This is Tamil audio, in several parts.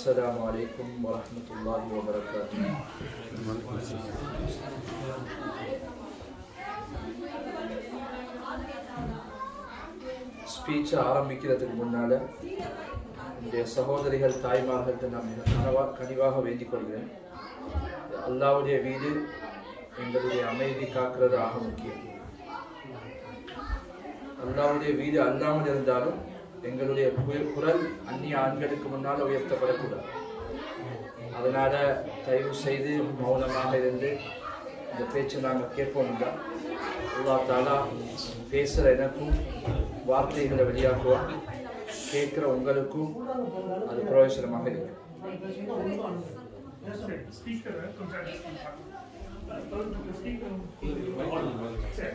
السلام عليكم ورحمة الله وبركاته ஸ்பீச்சை ஆரம்பிக்கிறதுக்கு முன்னால என்னுடைய சகோதரிகள் தாய்மார்கள்ட்ட நான் மிக கனவா கனிவாக வேண்டிக் கொள்கிறேன் அல்லாவுடைய வீடு எங்களுடைய அமைதி காக்கிறது ஆக முக்கியம் அல்லாவுடைய வீடு அல்லாமல் இருந்தாலும் எங்களுடைய கு- குரல் அந்நிய ஆண்களுக்கு முன்னால் உயர்த்தப்படக்கூடாது அதனால தயவு செய்து மௌனமாக இருந்து இந்த பேச்சை நாங்கள் கேட்போம் தான் அல்லா தாலா பேசுகிற எனக்கும் வார்த்தைகளை வெளியாக்குவான் கேட்குற உங்களுக்கும் அது பிரயோஜனமாக இருக்கும் ஸ்பீக்கர் கொஞ்சம் ஸ்பீக்கர் சரி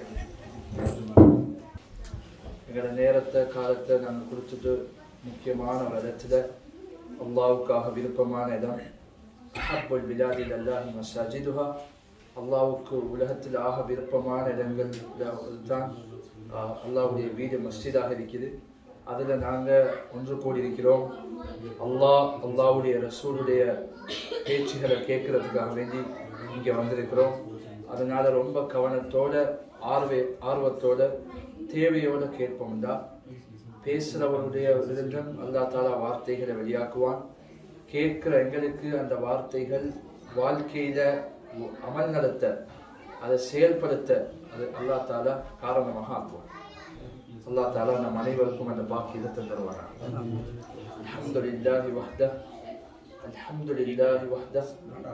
எங்களோட நேரத்தை காலத்தை நாங்கள் கொடுத்துட்டு முக்கியமான ஒரு இடத்துல அல்லாவுக்காக விருப்பமான இடம் அஹப்புல் பிலாதில் அல்லாஹி மசாஜிதுஹா அல்லாவுக்கு உலகத்தில் ஆக விருப்பமான இடங்கள் தான் ஆஹ், அல்லாஹ்வுடைய வீடு மஸ்ஜிதாக இருக்குது அதில் நாங்கள் ஒன்று கூடி இருக்கிறோம் அல்லாஹ் அல்லாஹ்வுடைய ரசூலுடைய பேச்சுகளை கேட்கறதுக்காக வேண்டி இங்கே வந்திருக்கிறோம் அதனால ரொம்ப கவனத்தோட ஆர்வ ஆர்வத்தோட தேவையோட கேட்போம்டா பேசுறவருடைய விருந்தம் அல்லா தாலா வார்த்தைகளை வெளியாக்குவான் கேட்கிற எங்களுக்கு அந்த வார்த்தைகள் வாழ்க்கையில அமல் நடத்த அதை செயல்படுத்த அது அல்லா தாலா காரணமாக ஆக்குவான் அல்லா தாலா நம் அனைவருக்கும் அந்த பாக்கியத்தை தருவானா அல்ஹம்துலில்லாஹி வஹ்தஹ் அல்ஹம்துலில்லாஹி வஹ்தஹ்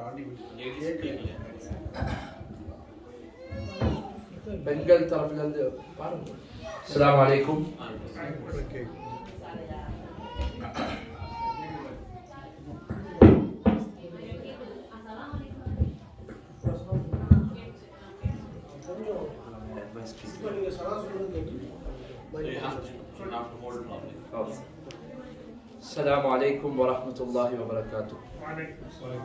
பெண்கள் தரப்புல இருந்து பாருங்க அஸ்ஸலாமு அலைக்கும் السلام عليكم ورحمة الله وبركاته وعليكم السلام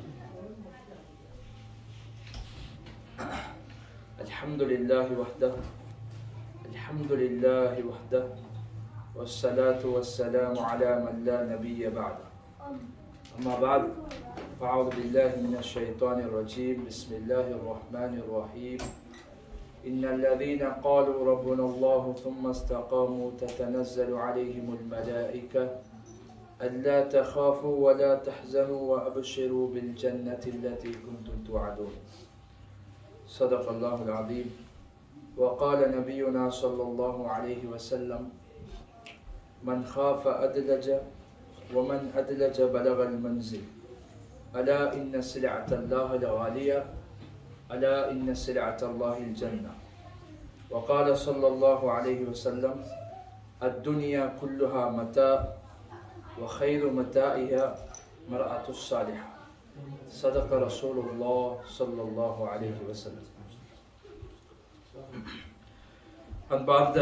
الحمد لله وحده الحمد لله وحده والصلاة والسلام على من لا نبي بعده أما بعد فأعوذ بالله من الشيطان الرجيم بسم الله الرحمن الرحيم إن الذين قالوا ربنا الله ثم استقاموا تتنزل عليهم الملائكة ألا تخافوا ولا تحزنوا وأبشروا بالجنة التي كنتم توعدون صدق الله العظيم وقال نبينا صلى الله عليه وسلم من خاف أدلج ومن أدلج بلغ المنزل ألا إن سلعة الله لغالية ألا إن سلعة الله الجنة وقال صلى الله عليه وسلم الدنيا كلها متاع وخير متاعها مرأة الصالحة صدق رسول الله صلى الله عليه وسلم அன்பார்ந்த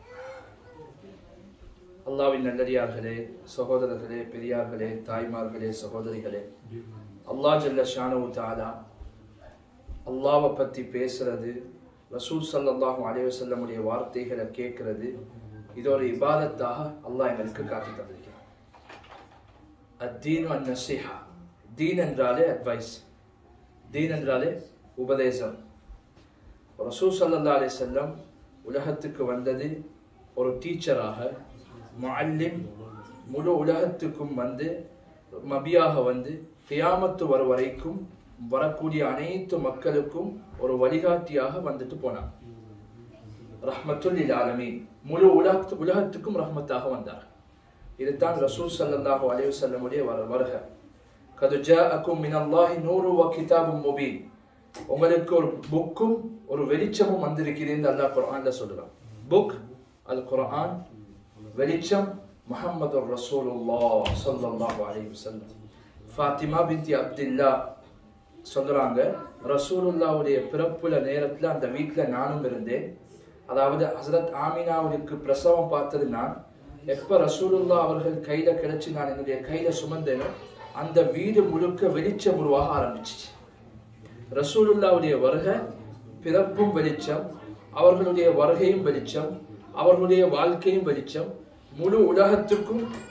அல்லாவின் நல்லடியார்களே சகோதரர்களே பெரியார்களே தாய்மார்களே சகோதரிகளே அல்லாஹ் ஜல்ல ஷானு தாலா அல்லாவை பற்றி பேசுறது ரசூல் ஸல்லல்லாஹு அலைஹி வஸல்லமுடைய வார்த்தைகளை கேட்கறது இது ஒரு இபாதத்தாக அல்லாஹ் எங்களுக்கு காட்டி தந்திருக்கிறான் அத்தீன் அன் நசிஹா தீன் என்றாலே அட்வைஸ் தீன் என்றாலே உபதேசம் ரசூல் ஸல்லல்லாஹு அலைஹி வஸல்லம் உலகத்துக்கு வந்தது ஒரு டீச்சராக முஅல்லிம் முழு உலகத்துக்கும் வந்து மபியாக வந்து கியாமத்து வர வரைக்கும் வரக்கூடிய அனைத்து மக்களுக்கும் ஒரு வழிகாட்டியாக வந்துட்டு போனார் ரஹ்மத்துல் ஆலமீன் முழு உலகத்து உலகத்துக்கும் ரஹ்மத்தாக வந்தார் இதுதான் ரசூல் ஸல்லல்லாஹு அலைஹி வஸல்லமுடைய வர வருக கது ஜாஅக்கும் மினல்லாஹி நூறு வ கிதாபும் முபீன் உங்களுக்கு ஒரு புக்கும் ஒரு வெளிச்சமும் வந்திருக்கிறேன் அல்லாஹ் குர்ஆன்ல சொல்றான் புக் அல் குர்ஆன் வெளிச்சம் முஹம்மது ரசூலுல்லாஹ் ஸல்லல்லாஹு அலைஹி வஸல்லம் ஃபாத்திமா பின்தி அப்துல்லா சொல்றாங்க ரசூலுல்லாவுடைய பிறப்புல நேரத்துல அந்த வீட்ல நானும் இருந்தேன் அதாவது ஹசரத் ஆமினாவுக்கு பிரசவம் பார்த்தது நான் எப்ப ரசூலுல்லா அவர்கள் கையில கிடைச்சு நான் என்னுடைய கையில சுமந்தேனோ அந்த வீடு முழுக்க வெளிச்சம் உருவாக ஆரம்பிச்சிச்சு ரசூலுல்லாவுடைய வருகை பிறப்பும் வெளிச்சம் அவர்களுடைய வருகையும் வெளிச்சம் அவர்களுடைய வாழ்க்கையும் வெளிச்சம் முழு உலகத்துக்கும்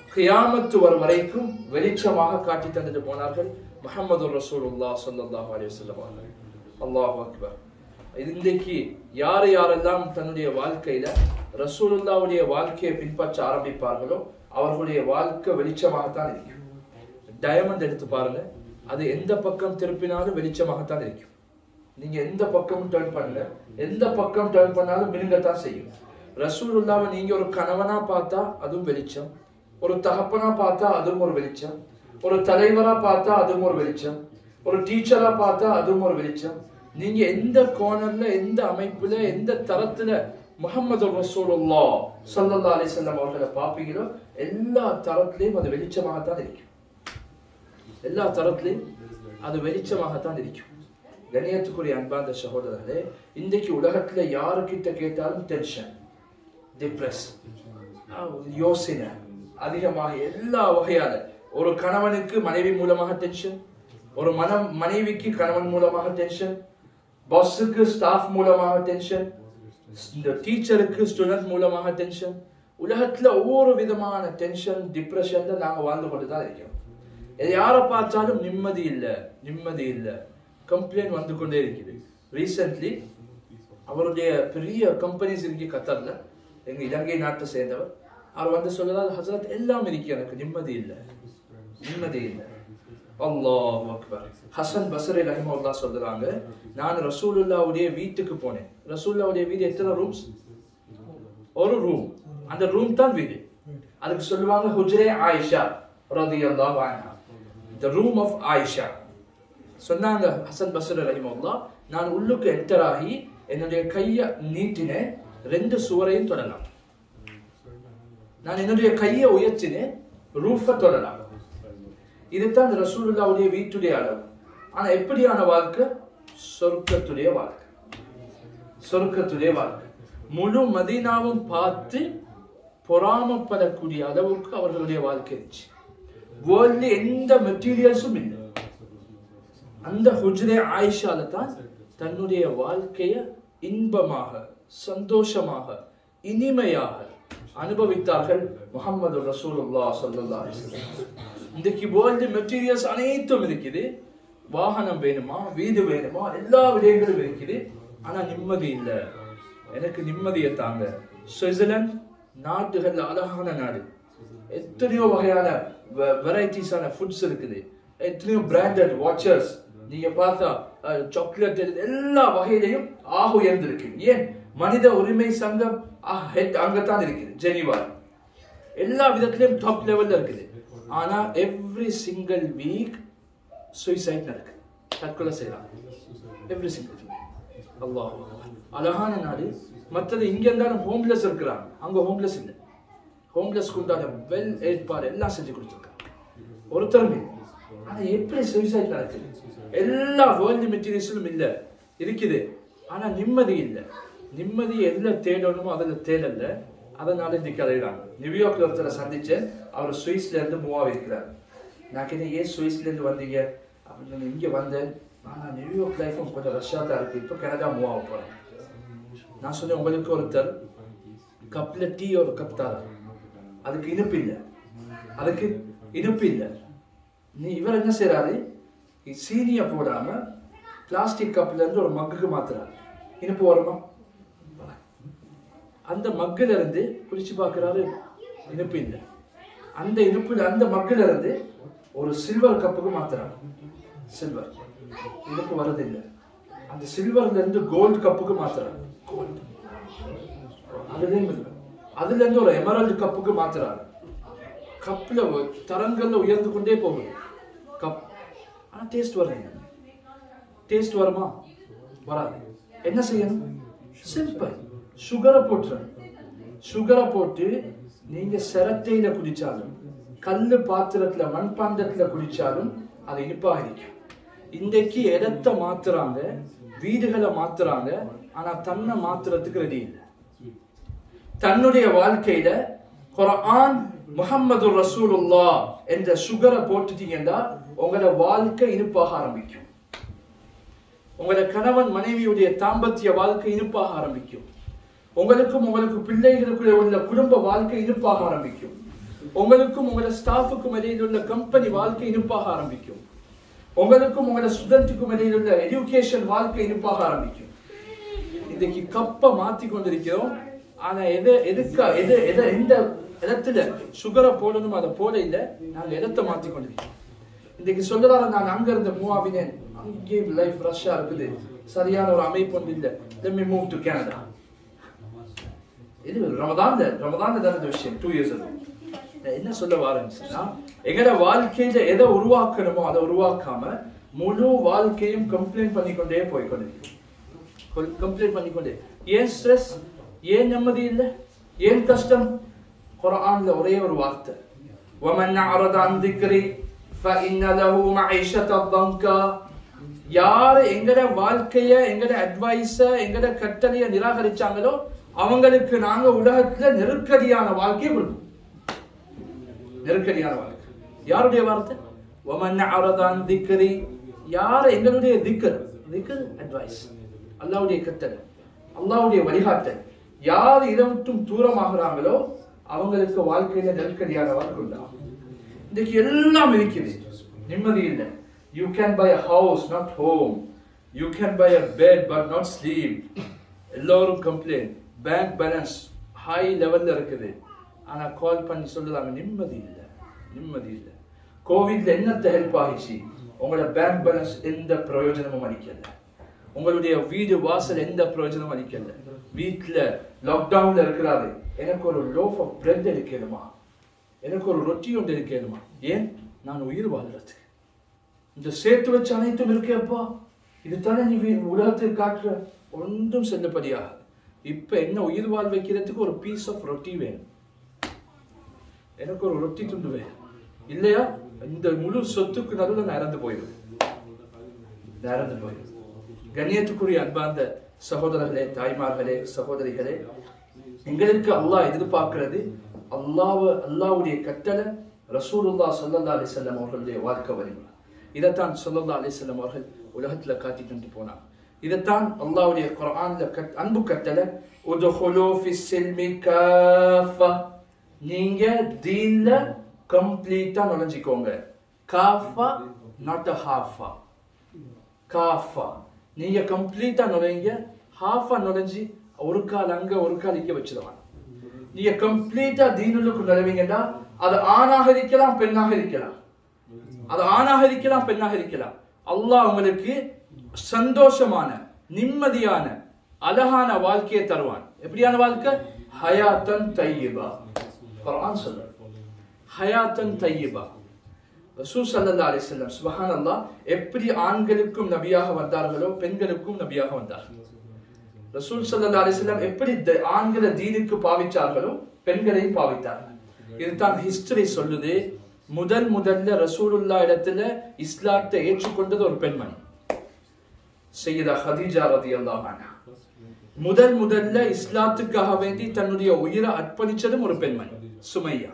கியாமத்து வரும் வரைக்கும் வெளிச்சமாக காட்டி தந்துட்டு போனார்கள் முஹம்மது ரசூலுல்லாஹ் ஸல்லல்லாஹு அலைஹி வஸல்லம் அவர்கள் அல்லாஹ் அக்பர் இன்றைக்கு யார் யாரெல்லாம் தன்னுடைய வாழ்க்கையில ரசூலுல்லாவுடைய வாழ்க்கையை பின்பற்ற ஆரம்பிப்பார்களோ அவர்களுடைய வாழ்க்கை வெளிச்சமாகத்தான் இருக்கும் டயமண்ட் எடுத்து பாருங்க அது எந்த பக்கம் திருப்பினாலும் வெளிச்சமாகத்தான் இருக்கும் நீங்க எந்த பக்கம் டர்ன் பண்ணுங்க எந்த பக்கம் டர்ன் பண்ணாலும் மினுங்கத்தான் செய்யும் ரசூலுல்லாவை நீங்க ஒரு கணவனா பார்த்தா அதுவும் வெளிச்சம் ஒரு தகப்பனா பார்த்தா அதுவும் ஒரு வெளிச்சம் ஒரு தலைவரா பார்த்தா அதுவும் ஒரு வெளிச்சம் ஒரு டீச்சரா பார்த்தா அதுவும் ஒரு வெளிச்சம் நீங்க எந்த கோணர்ல எந்த அமைப்புல எந்த தரத்துல முகமது ரசூலுல்லா ஸல்லல்லாஹு அலைஹி வஸல்லம் அவர்களை பார்ப்பீங்களோ எல்லா தரத்திலையும் அது வெளிச்சமாகத்தான் இருக்கும் எல்லா தரத்திலையும் அது வெளிச்சமாகத்தான் இருக்கும் கணியத்துக்குரிய அன்பார்ந்த சகோதரர்களே இன்றைக்கு உலகத்துல யாருக்கிட்ட கேட்டாலும் டென்ஷன் டிப்ரெஸ் யோசனை அதிகமாக எல்லா வகையால ஒரு கணவனுக்கு மனைவி மூலமாக டென்ஷன் ஒரு மனம் மனைவிக்கு கணவன் மூலமாக டென்ஷன் பாஸுக்கு ஸ்டாஃப் மூலமாக டென்ஷன் இந்த டீச்சருக்கு ஸ்டூடெண்ட் மூலமாக டென்ஷன் உலகத்துல ஒவ்வொரு விதமான டென்ஷன் டிப்ரெஷன்ல நாங்க வாழ்ந்து கொண்டு தான் இருக்கிறோம் இது யாரை பார்த்தாலும் நிம்மதி இல்லை நிம்மதி இல்லை கம்ப்ளைண்ட் வந்து கொண்டே இருக்குது ரீசென்ட்லி அவருடைய பெரிய கம்பெனிஸ் இருக்கு கத்தர்ல எங்க இலங்கை நாட்டை சேர்ந்தவர் அவர் வந்து சொல்லுறாரு ஹசரத் எல்லாம் இருக்கு எனக்கு நிம்மதி இல்லை நிம்மதி இல்லை அல்லாஹ் அக்பர் ஹசன் பசரி ரஹிமல்லா சொல்றாங்க நான் ரசூலுல்லாவுடைய வீட்டுக்கு போனேன் ரசூலுல்லாவுடைய வீடு எத்தனை ரூம்ஸ் ஒரு ரூம் அந்த ரூம் தான் வீடு அதுக்கு சொல்லுவாங்க ஹுஜ்ரே ஆயிஷா ரலியல்லாஹு அன்ஹா த ரூம் ஆஃப் ஆயிஷா சொன்னாங்க ஹசன் பஸ்ர் ரஹிமல்லா நான் உள்ளுக்கு என்டர் ஆகி என்னுடைய கையை நீட்டினேன் ரெண்டு சுவரையும் தொடலாம் நான் என்னுடைய கையை உயர்த்தினேன் ரூஃபை தொடலாம் இதுதான் ரசூலுல்லாவுடைய வீட்டுடைய அளவு ஆனா எப்படியான வாழ்க்கை சொர்க்கத்துடைய வாழ்க்கை சொர்க்கத்துடைய வாழ்க்கை முழு மதீனாவும் பார்த்து பொறாமப்படக்கூடிய அளவுக்கு அவர்களுடைய வாழ்க்கை இருந்துச்சு வேர்ல்ட்ல எந்த மெட்டீரியல்ஸும் இல்லை அந்த ஹுஜ்ரே ஆயிஷால தான் தன்னுடைய வாழ்க்கைய இன்பமாக சந்தோஷமாக இனிமையாக அனுபவித்தார்கள் முகமது ரசூலுல்லா ஸல்லல்லாஹு அலைஹி வஸல்லம் இன்றைக்கு வேர்ல்டு மெட்டீரியல்ஸ் அனைத்தும் இருக்குது வாகனம் வேணுமா வீடு வேணுமா எல்லா விடயங்களும் இருக்குது ஆனா நிம்மதி இல்ல எனக்கு நிம்மதியை தாங்க சுவிட்சர்லாந்து நாட்டுகள்ல அழகான நாடு எத்தனையோ வகையான வெரைட்டிஸான ஃபுட்ஸ் இருக்குது எத்தனையோ பிராண்டட் வாட்சர்ஸ் நீங்க பார்த்தா சாக்லேட் எல்லா வகையிலையும் ஆக உயர்ந்திருக்கு ஏன் மனித உரிமை சங்கம் ஹெட் அங்கத்தான் இருக்குது ஜெனிவா எல்லா விதத்திலையும் டாப் லெவல்ல இருக்குது ஆனா எவ்ரி சிங்கிள் வீக் சுயசைட் நடக்குது தற்கொலை செய்யலாம் எவ்ரி சிங்கிள் அல்லாஹ் அழகான நாடு மற்றது இங்க இருந்தாலும் ஹோம்லெஸ் இருக்கிறாங்க அங்க ஹோம்லெஸ் இல்லை ஹோம்லெஸ் உண்டான வெல் ஏற்பாடு எல்லாம் செஞ்சு கொடுத்துருக்காங்க ஒருத்தரும் இல்லை ஆனா எப்படி சுயசைட் நடக்குது எல்லா வேர்ல்டு மெட்டீரியல்ஸிலும் இல்ல இருக்குது ஆனா நிம்மதி இல்லை நிம்மதி எதுல தேடணுமோ அதுல தேடல அதனால இன்னைக்கு அலைகிறாங்க நியூயார்க்ல ஒருத்தரை சந்திச்சேன் அவர் சுவிஸ்ல இருந்து மூவ் ஆகிருக்கிறார் நான் கேட்டேன் ஏன் சுவிஸ்ல இருந்து வந்தீங்க அப்படின்னு இங்க வந்தேன் ஆனா நியூயார்க் லைஃபும் கொஞ்சம் ரஷ்யா தான் இருக்கு இப்போ கனடா மூவ் ஆக போறேன் நான் சொன்னேன் உங்களுக்கு ஒருத்தர் கப்ல டீ ஒரு கப் தாரா அதுக்கு இனிப்பு இல்லை அதுக்கு இனிப்பு இல்லை நீ இவர் என்ன செய்யறாரு சீனியை போடாம பிளாஸ்டிக் கப்ல இருந்து ஒரு மக்குக்கு மாத்துறாரு இனிப்பு வருமா அந்த மக்குல இருந்து குளிச்சு பார்க்கறாரு இனிப்பு இல்லை அந்த இனிப்புல அந்த மக்குல இருந்து ஒரு சில்வர் கப்புக்கு மாத்துறாரு சில்வர் இனிப்பு வரதில்லை அந்த சில்வர்ல இருந்து கோல்டு கப்புக்கு மாத்துறாரு கோல்டு அதுலயும் இல்லை அதுல இருந்து ஒரு எமரல்டு கப்புக்கு மாத்துறாரு கப்ல தரங்கள்ல உயர்ந்து கொண்டே போகுது கப் ஆனா டேஸ்ட் வரல டேஸ்ட் வருமா வராது என்ன செய்யணும் சிம்பிள் சுகரை போட்டுறணும் சுகரை போட்டு நீங்க சிரட்டையில குடிச்சாலும் கல்லு பாத்திரத்துல மண்பாண்டத்துல குடிச்சாலும் அது இனிப்பாக இருக்கும் இன்றைக்கு இடத்த மாத்துறாங்க வீடுகளை மாத்துறாங்க ஆனா தன்னை மாத்துறதுக்கு ரெடி இல்லை தன்னுடைய வாழ்க்கையில குர்ஆன் முஹம்மது ரசூலுல்லா என்ற சுகரை போட்டுட்டீங்கன்னா உங்களோட வாழ்க்கை இனிப்பாக ஆரம்பிக்கும் உங்களோட கணவன் மனைவியுடைய தாம்பத்திய வாழ்க்கை இனிப்பாக ஆரம்பிக்கும் உங்களுக்கும் உங்களுக்கு பிள்ளைகளுக்குள்ளே உள்ள குடும்ப வாழ்க்கை இனிப்பாக ஆரம்பிக்கும் உங்களுக்கும் உங்களோட ஸ்டாஃபுக்கும் இடையில் உள்ள கம்பெனி வாழ்க்கை இனிப்பாக ஆரம்பிக்கும் உங்களுக்கும் உங்களோட ஸ்டூடெண்ட்டுக்கும் இடையில் உள்ள எஜுகேஷன் வாழ்க்கை இனிப்பாக ஆரம்பிக்கும் இன்னைக்கு கப்பை மாத்தி கொண்டிருக்கிறோம் ஆனா எது எதுக்கா எது எதை எந்த இடத்துல சுகரை போடணும் அதை போட இல்ல நாங்க இடத்தை மாத்தி கொண்டிருக்கோம் இன்னைக்கு சொல்றாரு நான் அங்க இருந்த மூவாவினேன் அங்கே லைஃப் ரஷ்ஷா இருக்குது சரியான ஒரு அமைப்பு ஒன்று இல்ல let me move to Canada இது ரமதான்ல ரமதான்ல தான் இந்த விஷயம் டூ இயர்ஸ் நான் என்ன சொல்ல வரேன்னு சொன்னா எங்கட வாழ்க்கையில எதை உருவாக்கணுமோ அதை உருவாக்காம முழு வாழ்க்கையும் கம்ப்ளைண்ட் பண்ணிக்கொண்டே போய்க்கொண்டிருக்கோம் கம்ப்ளைண்ட் பண்ணிக்கொண்டே ஏன் ஸ்ட்ரெஸ் ஏன் நிம்மதி இல்லை ஏன் கஷ்டம் குர்ஆன்ல ஒரே ஒரு வார்த்தை ومن أعرض عن ذكري فإن له معيشة ضنكا யார் எங்கட வாழ்க்கைய எங்கட அட்வைஸ எங்கட கட்டளைய நிராகரிச்சாங்களோ அவங்களுக்கு நாங்க உலகத்துல நெருக்கடியான வாழ்க்கையை கொடுப்போம் நெருக்கடியான வாழ்க்கை யாருடைய வார்த்தை ومن أعرض عن ذكري யார் எங்களுடைய திக்கர் திக்கர் அட்வைஸ் அல்லாவுடைய கட்டளை அல்லாவுடைய வழிகாட்டல் யார் இதை விட்டும் தூரமாகிறாங்களோ அவங்களுக்கு வாழ்க்கையில நெருக்கடியான வாழ்க்கை உண்டாகும் இன்னைக்கு எல்லாம் இருக்குது நிம்மதி இல்லை you can buy a house not home you can buy a bed but not sleep எல்லோரும் கம்ப்ளைண்ட் பேங்க் பேலன்ஸ் ஹை லெவல்ல இருக்குது ஆனா கால் பண்ணி சொல்லுறாங்க நிம்மதி இல்லை நிம்மதி இல்லை கோவிட்ல என்னத்த ஹெல்ப் ஆகிச்சு உங்களோட பேங்க் பேலன்ஸ் எந்த பிரயோஜனமும் அளிக்கல உங்களுடைய வீடு வாசல் எந்த பிரயோஜனமும் அளிக்கல வீட்ல லாக்டவுன்ல இருக்கிறாரு எனக்கு ஒரு லோஃப் ஆஃப் பிரெட் எடுக்கணுமா எனக்கு ஒரு ரொட்டி ஒன்று இருக்கணுமா ஏன் நான் உயிர் வாழ்றதுக்கு இந்த சேர்த்து வச்ச அனைத்தும் இருக்கேப்பா இதுதானே நீ வீ- உலகத்துக்கு காட்டுற ஒன்றும் செல்லுபடியாகாது இப்ப என்ன உயிர் வாழ் வைக்கிறதுக்கு ஒரு பீஸ் ஆஃப் ரொட்டி வேணும் எனக்கு ஒரு ரொட்டி துண்டு வேணும் இல்லையா இந்த முழு சொத்துக்கு நடுவில் நான் இறந்து போயிடுவேன் நான் இறந்து போயிடுவேன் கண்ணியத்துக்குரிய அன்பார்ந்த சகோதரர்களே தாய்மார்களே சகோதரிகளே எங்களுக்கு அல்லாஹ் எதிர்பார்க்கிறது அல்லாஹ் அல்லாஹ்வுடைய கட்டளை ரசூலுல்லாஹ் ஸல்லல்லாஹு அலைஹி வஸல்லம் அவர்களுடைய வாழ்க்கை வழிமுறை இதைத்தான் ஸல்லல்லாஹு அலைஹி வஸல்லம் அவர்கள் உலகத்துல காட்டி தந்து போனாங்க இதைத்தான் அல்லாஹ்வுடைய குர்ஆன்ல கட் அன்பு கட்டளை உதுஹுலு ஃபிஸ் சில்மி காஃபா நீங்க தீன்ல கம்ப்ளீட்டா நுழைஞ்சிக்கோங்க காஃபா நாட் அ ஹாஃபா காஃபா நீங்க கம்ப்ளீட்டா நுழைங்க ஹாஃபா நுழைஞ்சி ஒரு கால் அங்க ஒரு கால் இங்க வச்சிருவாங்க நீங்க கம்ப்ளீட்டா தீனுக்கு நுழைவீங்கன்னா அது ஆணாக இருக்கலாம் பெண்ணாக இருக்கலாம் அது ஆணாக இருக்கலாம் பெண்ணாக இருக்கலாம் அல்லாஹ் உங்களுக்கு சந்தோஷமான நிம்மதியான அழகான வாழ்க்கையை தருவான் எப்படியான வாழ்க்கை ஹயாத்தன் தையிபா குர்ஆன் சொல்லுது ஹயாத்தன் தையிபா ரசூல் ஸல்லல்லாஹு அலைஹி வஸல்லம் சுப்ஹானல்லாஹ் எப்படி ஆண்களுக்கும் நபியாக வந்தார்களோ பெண்களுக்கும் நபியாக வந்தார்கள் ரசூல் ஸல்லல்லாஹு அலைஹி வஸல்லம் எப்படி த- ஆண்களை தீனுக்கு பாவிச்சார்களோ பெண்களையும் பாவித்தார்கள் இதுதான் ஹிஸ்டரி சொல்லுது முதல் முதல்ல ரசூலுல்லா இடத்துல இஸ்லாத்தை ஏற்றுக்கொண்டது ஒரு பெண்மணி செய்யதா ஹதீஜா ரதியல்லாஹு அன்ஹா முதல் முதல்ல இஸ்லாத்துக்காக வேண்டி தன்னுடைய உயிரை அர்ப்பணிச்சதும் ஒரு பெண்மணி சுமையா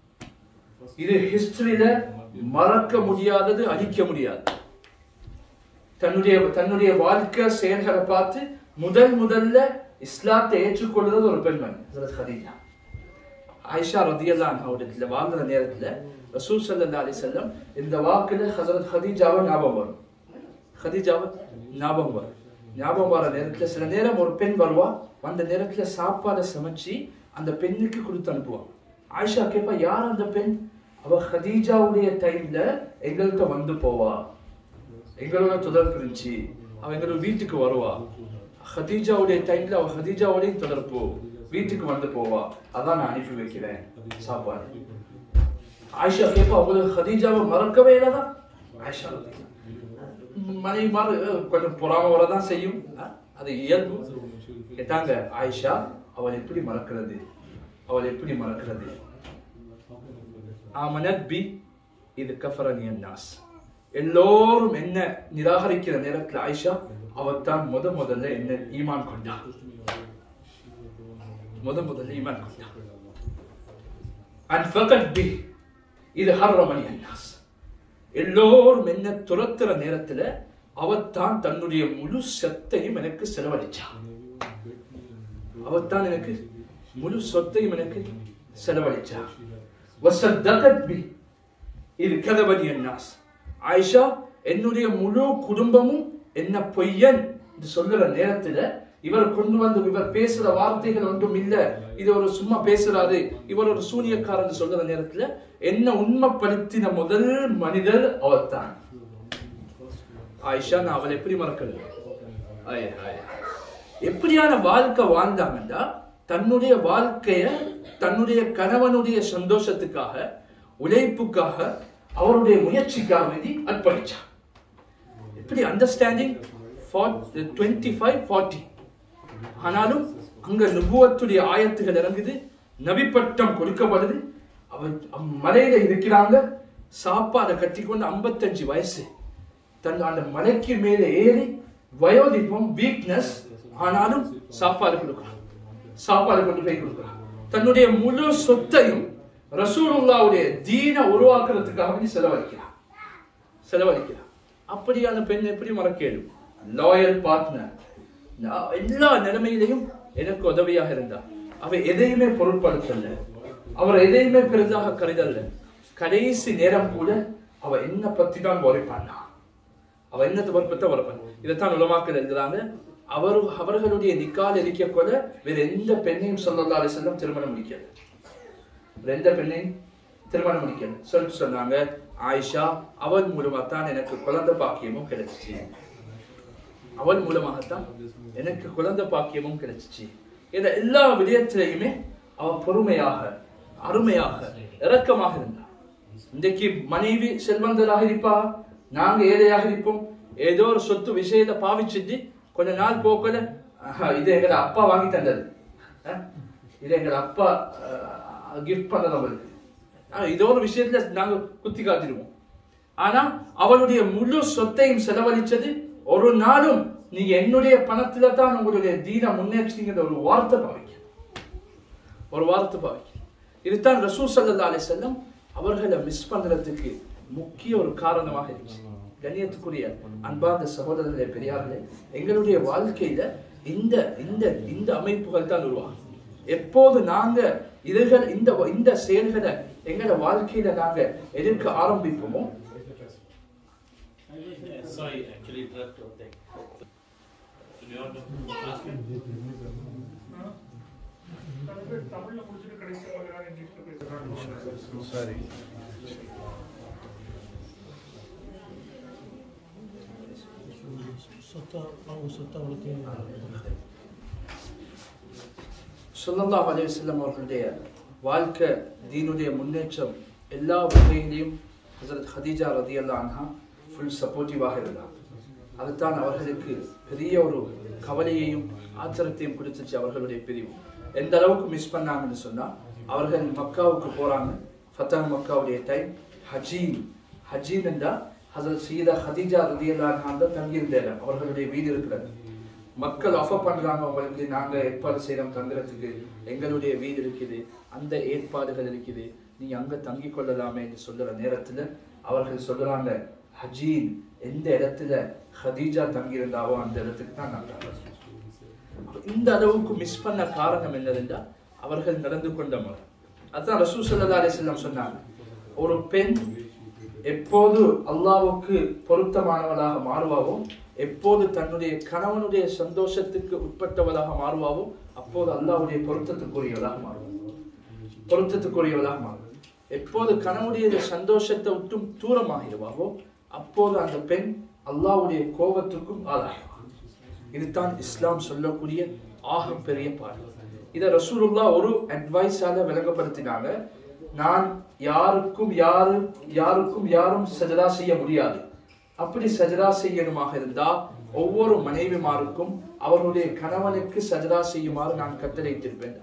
இது ஹிஸ்டரியில மறக்க முடியாதது அழிக்க முடியாது தன்னுடைய தன்னுடைய வாழ்க்கை செயல்களை பார்த்து முதல் முதல்ல இஸ்லாத்தை ஏற்றுக்கொள்வது ஒரு பெண்மணி ஹஜ்ரத் ஹதீஜா ஆயிஷா ரதியல்லாஹு அன்ஹாவுடைய வாழ்ந்த நேரத்துல ரசூல் ஸல்லல்லாஹு அலைஹி வஸல்லம் இந்த வாக்குல ஹஜ்ரத் ஹதீஜாவை ஞாபகம் வரும் ஹதீஜாவை ஞாபகம் வரும் ஞாபகம் வர நேரத்துல சில நேரம் ஒரு பெண் வருவா வந்த நேரத்துல சாப்பாடை சமைச்சு அந்த பெண்ணுக்கு கொடுத்து அனுப்புவா ஆயிஷா கேட்பா யார் அந்த பெண் அவ ஹதீஜாவுடைய டைம்ல எங்கள்கிட்ட வந்து போவா எங்களோட தொடர்பு இருந்துச்சு அவ எங்களோட வீட்டுக்கு வருவா ஹதீஜாவுடைய டைம்ல அவ ஹதீஜாவோடையும் தொடர்பு வீட்டுக்கு வந்து போவா அதான் நான் அனுப்பி வைக்கிறேன் சாப்பாடு ஆயிஷா கேப்பா உங்களுக்கு ஹதீஜாவை மறக்கவே இல்லதான் ஆயிஷா மனைவி மாறு கொஞ்சம் பொறாம வரதான் செய்யும் அஹ், அது இயல்பு கேட்டாங்க ஆயிஷா அவள் எப்படி மறக்கிறது அவள் எப்படி மறக்கிறது ஆமனத் பி இது கஃபரனி நாஸ் எல்லோரும் என்ன நிராகரிக்கிற நேரத்தில் ஆயிஷா அவள் தான் முத முதல்ல என்ன ஈமான் கொண்டா முத முதல்ல ஈமான் கொண்டா அன்ஃபகத் பி இது ஹர்ரமணி அன்னாஸ் எல்லோரும் என்ன துரத்துற நேரத்துல அவத்தான் தன்னுடைய முழு சொத்தையும் எனக்கு செலவழிச்சா அவத்தான் எனக்கு முழு சொத்தையும் எனக்கு செலவழிச்சா வசத்தகத் பி இது கதபதி அன்னாஸ் ஆயிஷா என்னுடைய முழு குடும்பமும் என்ன பொய்யன் என்று சொல்லுற நேரத்துல இவர் கொண்டு வந்து இவர் பேசுற வார்த்தைகள் ஒன்றும் இல்ல இது ஒரு சும்மா பேசுறாரு இவர் ஒரு சூனியக்காரன் சொல்லுற நேரத்துல என்ன உண்மைப்படுத்தின முதல் மனிதர் அவர்தான் ஆயிஷா நான் அவளை எப்படி மறக்கிறது ஆய, ஆய. எப்படியான வாழ்க்கை வாழ்ந்தாங்கன்னா தன்னுடைய வாழ்க்கைய தன்னுடைய கணவனுடைய சந்தோஷத்துக்காக உழைப்புக்காக அவருடைய முயற்சிக்காக வேண்டி அர்ப்பணிச்சார் எப்படி அண்டர்ஸ்டாண்டிங் டுவெண்ட்டி ஃபைவ் ஃபார்ட்டி ஆனாலும் அங்க நுபுவத்துடைய ஆயத்துகள் இறங்குது நபி பட்டம் கொடுக்கப்படுது அவர் அம் மலையில இருக்கிறாங்க சாப்பாடை கட்டிக்கொண்டு 55 வயசு தன் அந்த மலைக்கு மேலே ஏறி வயோதிபம் வீக்னஸ் ஆனாலும் சாப்பாடு கொடுக்கலாம் சாப்பாடு கொண்டு போய் கொடுக்கலாம் தன்னுடைய முழு சொத்தையும் ரசூலுல்லாவுடைய தீன உருவாக்குறதுக்காக வேண்டி செலவழிக்கிறார் செலவழிக்கிறார் அப்படியான பெண் எப்படி மறக்கேடும் லாயல் பார்ட்னர் எல்லா நிலைமையிலையும் எனக்கு உதவியாக இருந்தார் அவ எதையுமே பொருட்படுத்தல அவர் எதையுமே பெரிதாக கருதல்ல கடைசி நேரம் கூட அவ என்ன பத்தி தான் worry பண்ணா அவ என்னத்தை பொறுப்பத்தை வரப்பன் இதைத்தான் உலமாக்கள் எழுதுறாங்க அவர் அவர்களுடைய நிக்கால் இருக்க கூட வேற எந்த பெண்ணையும் சொல்லல்லா செல்லம் திருமணம் முடிக்கல வேற எந்த பெண்ணையும் திருமணம் முடிக்கல சொல்லிட்டு சொன்னாங்க ஆயிஷா அவன் மூலமா தான் எனக்கு குழந்தை பாக்கியமும் கிடைச்சிச்சு அவன் மூலமாகத்தான் எனக்கு குழந்தை பாக்கியமும் கிடைச்சிச்சு இந்த எல்லா விடயத்திலையுமே அவ பொறுமையாக அருமையாக இரக்கமாக இருந்தா இன்றைக்கு மனைவி செல்வந்தராக இருப்பா நாங்க ஏழையாக இருப்போம் ஏதோ ஒரு சொத்து விஷயத்தை பாவிச்சுட்டு கொஞ்ச நாள் போக்கல ஆஹா, இது எங்க அப்பா வாங்கி தந்தது அஹ், இது எங்க அப்பா கிஃப்ட் பண்ணது அவளுக்கு ஆனா, இதோ ஒரு விஷயத்துல நாங்க குத்தி காத்திடுவோம் ஆனா அவளுடைய முழு சொத்தையும் செலவழிச்சது ஒரு நாளும் நீங்க என்னுடைய பணத்துல தான் உங்களுடைய தீன முன்னேற்றீங்கிற ஒரு வார்த்தை பாவிக்க ஒரு வார்த்தை பாவிக்க இதுதான் ரசூ சல்லா அலி செல்லம் அவர்களை மிஸ் பண்றதுக்கு முக்கிய ஒரு காரணமாக இருந்துச்சு கண்ணியத்துக்குரிய அன்பார்ந்த சகோதரர்களே பெரியார்களே எங்களுடைய வாழ்க்கையில இந்த இந்த இந்த அமைப்புகள் தான் உருவாகும் எப்போது நாங்க இதுகள் இந்த இந்த செயல்களை எங்களோட வாழ்க்கையில நாங்க எதிர்க்க ஆரம்பிப்போமோ Sorry, actually interrupt one thing. Do you want to ask him? தமிழ்ல முடிச்சுட்டு கடைசி பகலாம் இங்கிலீஷ்ல பேசுறாங்க சரி சொத்தா அவங்க சொத்தை அவளுக்கு ஸல்லல்லாஹு அலைஹி வஸல்லம் அவர்களுடைய வாழ்க்கை தீனுடைய முன்னேற்றம் எல்லா வகையிலையும் ஹசரத் ஹதீஜா ரதியல்லா அன்ஹா ஃபுல் சப்போர்ட்டிவாக இருந்தார் அதுதான் அவர்களுக்கு பெரிய ஒரு கவலையையும் ஆச்சரியத்தையும் கொடுத்துச்சு அவர்களுடைய பிரிவு எந்த அளவுக்கு மிஸ் பண்ணாங்கன்னு சொன்னா அவர்கள் மக்காவுக்கு போறாங்க ஃபத்தஹ் மக்காவுடைய டைம் ஹஜீன் ஹஜீன் என்றா ஹசரத் சீதா ஹதீஜா ரதியல்லா அன்ஹா தான் தங்கியிருந்த இடம் அவர்களுடைய வீடு இருக்கிறது மக்கள் ஆஃபர் பண்றாங்க உங்களுக்கு நாங்க ஏற்பாடு செய்யறோம் தங்குறதுக்கு எங்களுடைய வீடு இருக்குது அந்த ஏற்பாடுகள் இருக்குது நீங்க அங்க தங்கி கொள்ளலாமே என்று சொல்லுற நேரத்துல அவர்கள் சொல்றாங்க ஹஜீன் எந்த இடத்துல ஹதீஜா தங்கியிருந்தாவோ அந்த இடத்துக்கு தான் நாங்க வரோம்." அப்ப இந்த அளவுக்கு மிஸ் பண்ண காரணம் என்னதுண்டா அவர்கள் நடந்து கொண்ட முறை அதான் ரசூ சல்லா அலிஸ்லாம் சொன்னாங்க ஒரு பெண் எப்போது அல்லாஹ்வுக்கு பொருத்தமானவளாக மாறுவாவோ எப்போது தன்னுடைய கணவனுடைய சந்தோஷத்துக்கு உட்பட்டவளாக மாறுவாவோ அப்போது அல்லாஹ்வுடைய பொருத்தத்துக்குரியவளாக மாறுவாள் பொருத்தத்துக்குரியவளாக மாறும் எப்போது கணவனுடைய சந்தோஷத்தை விட்டும் தூரமாகிடுவாவோ அப்போது அந்த பெண் அல்லாஹ்வுடைய கோபத்துக்கும் ஆளாகிடுவாள் இதுதான் இஸ்லாம் சொல்லக்கூடிய ஆக பெரிய பாடம் இதை ரசூலுல்லா ஒரு அட்வைஸால விளங்கப்படுத்தினாங்க நான் யாருக்கும் யாரு யாருக்கும் யாரும் சஜதா செய்ய முடியாது அப்படி சஜதா செய்யணுமாக இருந்தா ஒவ்வொரு மனைவிமாருக்கும் அவருடைய கணவனுக்கு சஜதா செய்யுமாறு நான் கட்டளையிட்டிருப்பேன்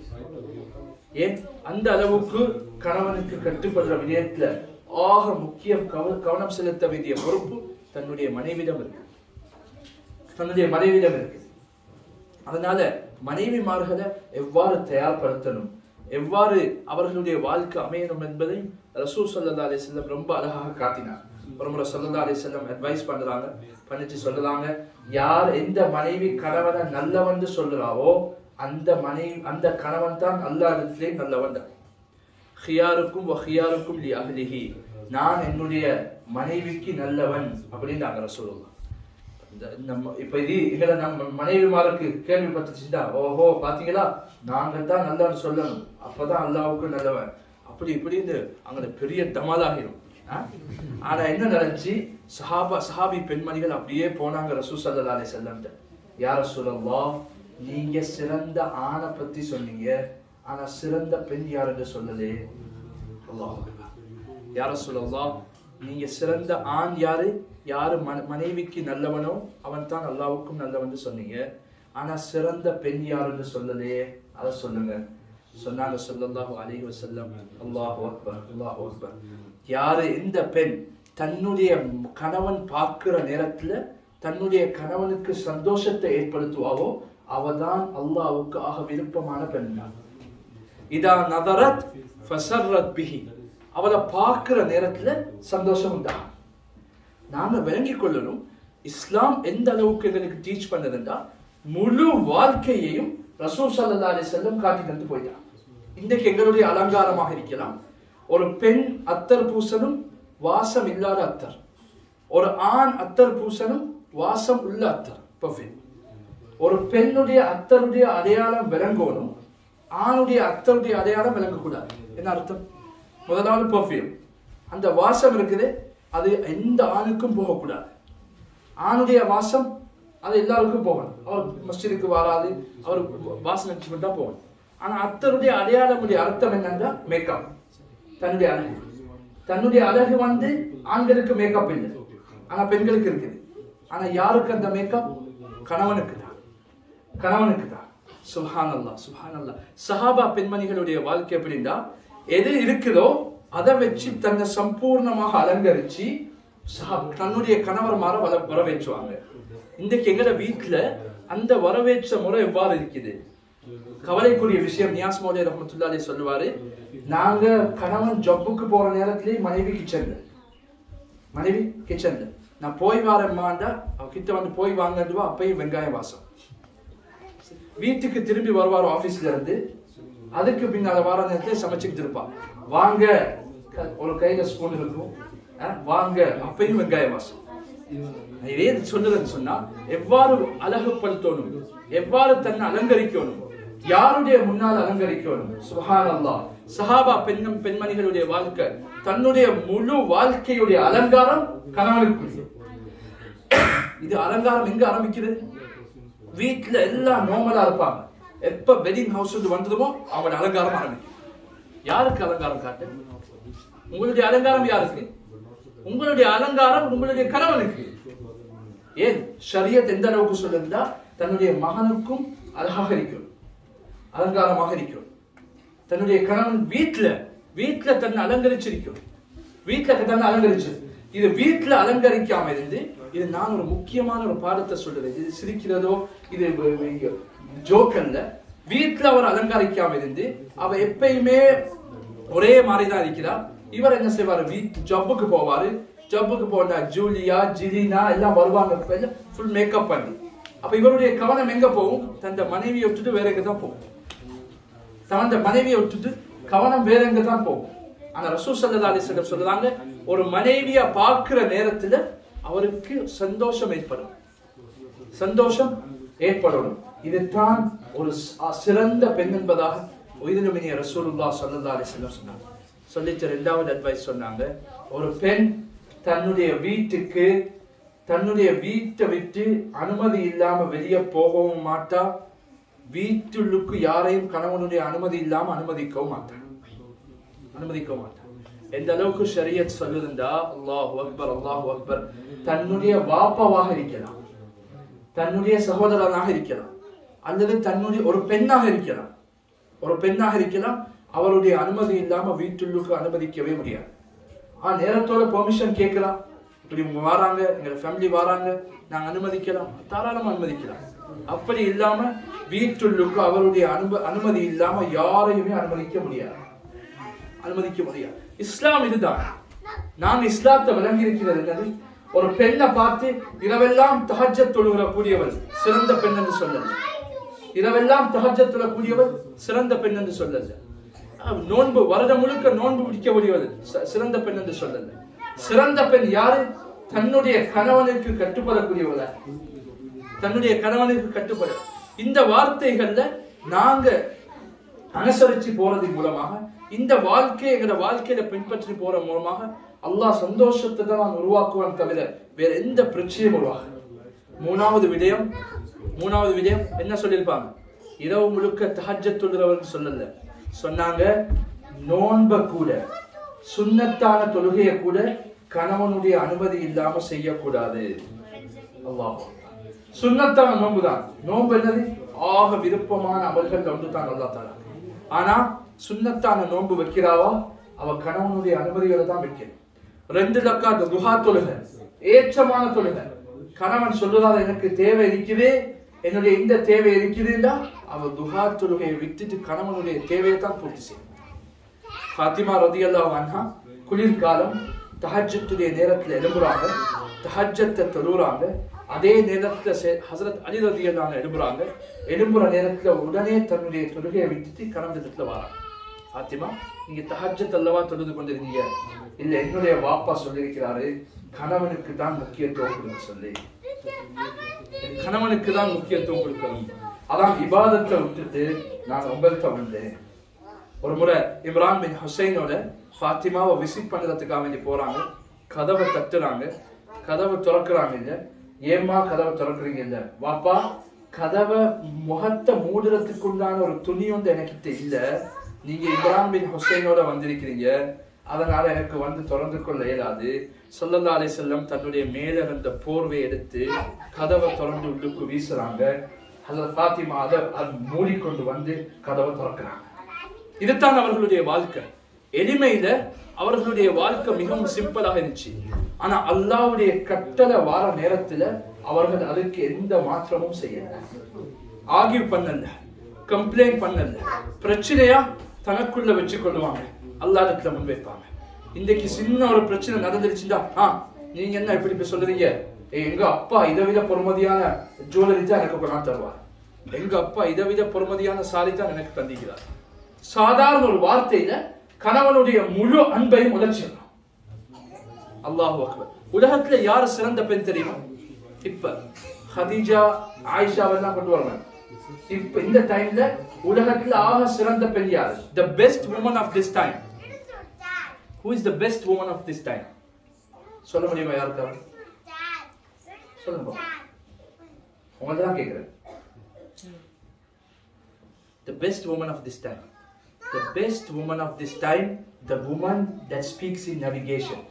ஏன் அந்த அளவுக்கு கணவனுக்கு கட்டுப்படுற விடயத்துல ஆக முக்கியம் கவ- கவனம் செலுத்த வேண்டிய பொறுப்பு தன்னுடைய மனைவிடம் இருக்கு தன்னுடைய மனைவிடம் இருக்கு அதனால மனைவிமார்களை எவ்வாறு தயார்படுத்தணும் எவ்வாறு அவர்களுடைய வாழ்க்கை அமையணும் என்பதை ரசூ சல்லா அலிஸ்லம் ரொம்ப அழகாக காட்டினார் ஒரு முறை சல்லா அலிஸ்லம் அட்வைஸ் பண்றாங்க பண்ணிட்டு சொல்றாங்க யார் எந்த மனைவி கணவனை நல்லவன் சொல்றாவோ அந்த மனைவி அந்த கணவன் தான் அல்லா இடத்திலே நல்லவன் தான் ஹியாருக்கும் வஹியாருக்கும் லி அஹ்லிஹி நான் என்னுடைய மனைவிக்கு நல்லவன் அப்படின்னு நாங்க ரசூலுல்லாஹ் இந்த நம்ம இப்ப இது எங்களை நம்ம மனைவிமாருக்கு கேள்விப்பட்டுச்சுட்டா ஓஹோ பாத்தீங்களா நாங்க தான் நல்லவன் சொல்லணும் அப்பதான் அல்லாவுக்கு நல்லவன் அப்படி இப்படின்னு அங்க பெரிய டமாலாகிடும் ஆ? ஆனா என்ன நடந்துச்சு சஹாபா சஹாபி பெண்மணிகள் அப்படியே போனாங்க ரசூ சல்லா அலி செல்லம்ட்ட யார சொல்லலாம் நீங்க சிறந்த ஆணை பத்தி சொன்னீங்க ஆனா சிறந்த பெண் யாருன்னு சொல்லலே அல்லாஹ் யார சொல்லலாம் நீங்க சிறந்த ஆண் யாரு யாரு மன- மனைவிக்கு நல்லவனோ அவன் தான் அல்லாவுக்கும் நல்லவன் சொன்னீங்க ஆனா சிறந்த பெண் யாருன்னு சொல்லலையே அதை சொல்லுங்க சொன்னாங்க ஸல்லல்லாஹு அலைஹி வஸல்லம் அல்லாஹு அக்பர் அல்லாஹு அக்பர் யாரு எந்த பெண் தன்னுடைய கணவன் பார்க்கிற நேரத்துல தன்னுடைய கணவனுக்கு சந்தோஷத்தை ஏற்படுத்துவாவோ அவதான் அல்லாஹ்வுக்கு ஆக விருப்பமான பெண் தான் இதா நதரத் ஃபசர்ரத் பிஹி அவளை பார்க்கிற நேரத்துல சந்தோஷம் உண்டாகும் நாம விளங்கிக் கொள்ளணும் இஸ்லாம் எந்த அளவுக்கு எங்களுக்கு டீச் பண்ணதுண்டா முழு வாழ்க்கையையும் ரசூல் ஸல்லல்லாஹு அலைஹி வஸல்லம் காட்டி தந்து போயிட்டான் இன்றைக்கு எங்களுடைய அலங்காரமாக இருக்கலாம் ஒரு பெண் அத்தர் பூசணும் வாசம் இல்லாத அத்தர் ஒரு ஆண் அத்தர் பூசணும் வாசம் உள்ள அத்தர் perfume. ஒரு பெண்ணுடைய அத்தருடைய அடையாளம் விளங்கணும் ஆணுடைய அத்தருடைய அடையாளம் விளங்கக்கூடாது என்ன அர்த்தம் முதலாவது பெர்ஃப்யூம் அந்த வாசம் இருக்குது அது எந்த ஆணுக்கும் போகக்கூடாது ஆணுடைய வாசம் அது எல்லாருக்கும் போகணும் அவர் மஸ்ஜிதுக்கு வராது அவர் வாசம் நினைச்சு தான் போகணும் ஆனா அத்தருடைய அடையாளமுடைய அர்த்தம் என்னன்னா மேக்கப் தன்னுடைய அழகு தன்னுடைய அழகு வந்து ஆண்களுக்கு மேக்கப் இல்லை ஆனா பெண்களுக்கு இருக்குது ஆனா யாருக்கு அந்த மேக்கப் கணவனுக்கு தான் கணவனுக்கு தான் சுஹான் அல்லா சுஹான் அல்லா சஹாபா பெண்மணிகளுடைய வாழ்க்கை எப்படின்னா எது இருக்குதோ அதை வச்சு தன்னை சம்பூர்ணமாக அலங்கரிச்சு சஹா- தன்னுடைய கணவர் மாற வர வரவேற்றுவாங்க இன்றைக்கு எங்கட வீட்டுல அந்த வரவேற்ற முறை எவ்வாறு இருக்குது கவலைக்குரிய விஷயம் நியாஸ் மோலே ரஹமத்துல்லாலே சொல்லுவாரு நாங்க கணவன் ஜப்புக்கு போற நேரத்திலேயே மனைவி கிச்சன்ல மனைவி கிச்சன்ல நான் போய் வரேன்மாண்டா அவ கிட்ட வந்து போய் வாங்கண்டுவா அப்பயும் வெங்காய வாசம் வீட்டுக்கு திரும்பி வருவார் ஆபீஸ்ல இருந்து அதுக்கு பின்னால வார நேரத்துல சமைச்சுக்கிட்டு இருப்பான் வாங்க க- ஒரு கையில ஸ்பூன் இருக்கும் அஹ், வாங்க அப்பயும் வெங்காய வாசம் நான் இதே சொல்லுறேன்னு சொன்னா எவ்வாறு அழகுபடுத்தணும் எவ்வாறு தன்னை அலங்கரிக்கணும் யாருடைய முன்னால் அலங்கரிக்கணும் சுஹான் அல்லாஹ் சஹாபா பெண்ணும் பெண்மணிகளுடைய வாழ்க்கை தன்னுடைய முழு வாழ்க்கையுடைய அலங்காரம் கணவனுக்கு இது அலங்காரம் எங்க ஆரம்பிக்குது வீட்ல எல்லாம் நார்மலா இருப்பாங்க எப்ப வெட்டிங் ஹவுஸ் வந்ததுமோ அவங்களோட அலங்காரம் ஆரம்பிக்கும் யாருக்கு அலங்காரம் காட்டு உங்களுடைய அலங்காரம் யாருக்கு உங்களுடைய அலங்காரம் உங்களுடைய கணவனுக்கு ஏன் ஷரியத் எந்த அளவுக்கு சொல்லுதா தன்னுடைய மகனுக்கும் அழகாக இருக்கும் அலங்காரமாக இருக்கும் தன்னுடைய கணவன் வீட்ல வீட்ல தன்னை அலங்கரிச்சிருக்கும் வீட்ல தன்னை அலங்கரிச்சு இது வீட்ல அலங்கரிக்காம இருந்து இது நான் ஒரு முக்கியமான ஒரு பாடத்தை சொல்றேன் இது சிரிக்கிறதோ இது ஜோக் அல்ல வீட்ல அவர் அலங்கரிக்காம இருந்து அவ எப்பயுமே ஒரே மாதிரி தான் இருக்கிறா இவர் என்ன செய்வாரு வீட்டு ஜப்புக்கு போவாரு ஜப்புக்கு போனா ஜூலியா ஜிலினா எல்லாம் வருவாங்க ஃபுல் மேக்கப் பண்ணி அப்ப இவருடைய கவனம் எங்க போகும் தந்த மனைவியை விட்டுட்டு வேற எங்க தான் போகும் தந்த மனைவியை விட்டுட்டு கவனம் வேற எங்க தான் போகும் ஆனா ரசூ சல்லா அலிஸ்லம் சொல்றாங்க ஒரு மனைவிய பார்க்கிற நேரத்துல அவருக்கு சந்தோஷம் ஏற்படும் சந்தோஷம் ஏற்படணும் இதுதான் ஒரு சி- சிறந்த பெண் என்பதாக உயிரினமினிய ரசூலுல்லா சல்லா அலிஸ்லம் சொன்னாங்க சொல்லிட்டு ரெண்டாவது அட்வைஸ் சொன்னாங்க ஒரு பெண் தன்னுடைய வீட்டுக்கு தன்னுடைய வீட்டை விட்டு அனுமதி இல்லாம வெளியே போகவும் மாட்டா வீட்டுள்ளுக்கு யாரையும் கணவனுடைய அனுமதி இல்லாம அனுமதிக்கவும் மாட்டான் அனுமதிக்க மாட்டான் எந்த அளவுக்கு ஷரியத் சொல்லுதுண்டா அல்லாஹ் அக்பர் அல்லாஹ் அக்பர் தன்னுடைய வாப்பாவாக இருக்கலாம் தன்னுடைய சகோதரனாக இருக்கலாம் அல்லது தன்னுடைய ஒரு பெண்ணாக இருக்கலாம் ஒரு பெண்ணாக இருக்கலாம் அவருடைய அனுமதி இல்லாம வீட்டுள்ளுக்கு அனுமதிக்கவே முடியாது ஆ நேரத்தோட பெர்மிஷன் கேட்கலாம் இப்படி இவங்க வராங்க எங்க ஃபேமிலி வராங்க நாங்க அனுமதிக்கலாம் தாராளமா அனுமதிக்கலாம் அப்படி இல்லாம வீட்டுள்ளுக்கு அவருடைய அனும அனுமதி இல்லாம யாரையுமே அனுமதிக்க முடியாது அனுமதிக்க முடியாது இஸ்லாம் இதுதான் நான் இஸ்லாத்தை விளங்கி இருக்கிறது என்னது ஒரு பெண்ணை பார்த்து இரவெல்லாம் தஹஜ்ஜத் தொழுகிற கூடியவள் சிறந்த பெண் என்று சொல்லல இரவெல்லாம் தஹஜ்ஜத் தொழக்கூடியவள் சிறந்த பெண் என்று சொல்லல அஹ், நோன்பு வருடம் முழுக்க நோன்பு பிடிக்கக்கூடியவது ச- சிறந்த பெண் என்று சொல்லல சிறந்த பெண் யாரு தன்னுடைய கணவனுக்கு கட்டுப்படக்கூடியவள தன்னுடைய கணவனுக்கு கட்டுப்பட இந்த வார்த்தைகள்ல நாங்க அனுசரிச்சு போறது மூலமாக இந்த வாழ்க்கையை எங்களோட வாழ்க்கையில பின்பற்றி போற மூலமாக அல்லாஹ் சந்தோஷத்தை தான் நான் உருவாக்குவான் தவிர வேற எந்த பிரச்சனையும் உருவாக மூணாவது விடயம் மூணாவது விடயம் என்ன சொல்லியிருப்பாங்க இரவு முழுக்க தஹஜத்துள்ளவர்கள் சொல்லல சொன்னாங்க நோன்ப கூட சுன்னத்தான தொழுகையை கூட கணவனுடைய அனுமதி இல்லாம செய்யக்கூடாது அல்லாஹ் சுன்னத்தான நோன்பு தான் நோன்பு என்னது ஆக விருப்பமான அமல்கள் ஒன்று தான் அல்லா தாலா ஆனா சுன்னத்தான நோன்பு வைக்கிறாவா அவ கணவனுடைய அனுமதியோட தான் வைக்கணும் ரெண்டு லக்காத்து துஹா தொழுகை ஏற்றமான தொழுகை கணவன் சொல்லுறாத எனக்கு தேவை இருக்குதே என்னுடைய இந்த தேவை இருக்குதுன்னா அவ துஹா தொழுகையை விட்டுட்டு கணவனுடைய தேவையை தான் பூர்த்தி செய்யும் ஃபாத்திமா ரதியல்லாஹு அன்ஹா குளிர்காலம் தஹஜ்ஜத்துடைய நேரத்துல எழும்புறாங்க தஹஜ்ஜத்தை தொழுறாங்க அதே நேரத்துல செ- ஹஸரத் அலி ரதியல்லாஹு எழும்புறாங்க எழும்புற நேரத்துல உடனே தன்னுடைய தொழுகையை விட்டுட்டு கணவனிடத்துல வராங்க ஃபாத்திமா நீங்க தஹஜ்ஜத் அல்லவா தொழுது கொண்டிருந்தீங்க இல்ல என்னுடைய வாப்பா சொல்லியிருக்கிறாரு கணவனுக்கு தான் முக்கியத்துவம் கொடுக்க சொல்லி என் கணவனுக்கு தான் முக்கியத்துவம் கொடுக்கணும் அதான் இபாதத்தை விட்டுட்டு நான் உங்கள்கிட்ட வந்தேன் ஒரு முறை இம்ரான் பின் ஹுசைனோட ஃபாத்திமாவை விசிட் பண்ணுறதுக்காக வேண்டி போறாங்க கதவை தட்டுறாங்க கதவை திறக்கிறாங்க இல்ல ஏம்மா கதவை திறக்கிறீங்க இல்ல வாப்பா கதவை முகத்தை மூடுறதுக்குண்டான ஒரு துணி வந்து எனக்கிட்ட இல்ல நீங்க இம்ரான் பின் ஹுசைனோட வந்திருக்கிறீங்க அதனால எனக்கு வந்து திறந்து கொள்ள இயலாது சொல்லல்லா அலை செல்லம் தன்னுடைய மேல இருந்த போர்வை எடுத்து கதவை திறந்து உள்ளுக்கு வீசுறாங்க அதுல ஃபாத்திமா அதை அது மூடிக்கொண்டு வந்து கதவை திறக்கிறாங்க இதுதான் அவர்களுடைய வாழ்க்கை எளிமையில அவர்களுடைய வாழ்க்கை மிகவும் சிம்பிளாக இருந்துச்சு ஆனா அல்லாஹ்வுடைய கட்டளை வார நேரத்துல அவர்கள் அதுக்கு எந்த மாற்றமும் செய்யல ஆகிய பண்ணல கம்ப்ளைண்ட் பண்ணல பிரச்சனையா தனக்குள்ள வச்சு கொள்ளுவாங்க அல்லாஹ்விடத்துல முன்வைப்பாங்க இன்னைக்கு சின்ன ஒரு பிரச்சனை நடந்துருச்சுடா ஆ நீங்க என்ன இப்படி இப்படி சொல்றீங்க ஏய், எங்க அப்பா இதை விட பொறுமதியான ஜுவல்லரி தான் எனக்கு கொண்டாந்து தருவார் எங்க அப்பா இதை விட பொறுமதியான சாரி தான் எனக்கு தந்திக்கிறார் சாதாரண ஒரு வார்த்தையில கணவனுடைய முழு அன்பையும் உழைச்சிடலாம் அல்லாஹ் அக்பர் உலகத்துல யார் சிறந்த பெண் தெரியுமா இப்ப ஹதீஜா ஆயிஷாவெல்லாம் கொண்டு வரணும் இப்ப இந்த டைம்ல உலகத்துல ஆக சிறந்த பெண் யார் the best woman of this time who is the best woman of this time சொல்ல முடியுமா யாருக்காவது சொல்லுங்க உங்களை தான் கேட்கிறேன் the best woman of this time. The best woman of this time, the woman that speaks in navigation.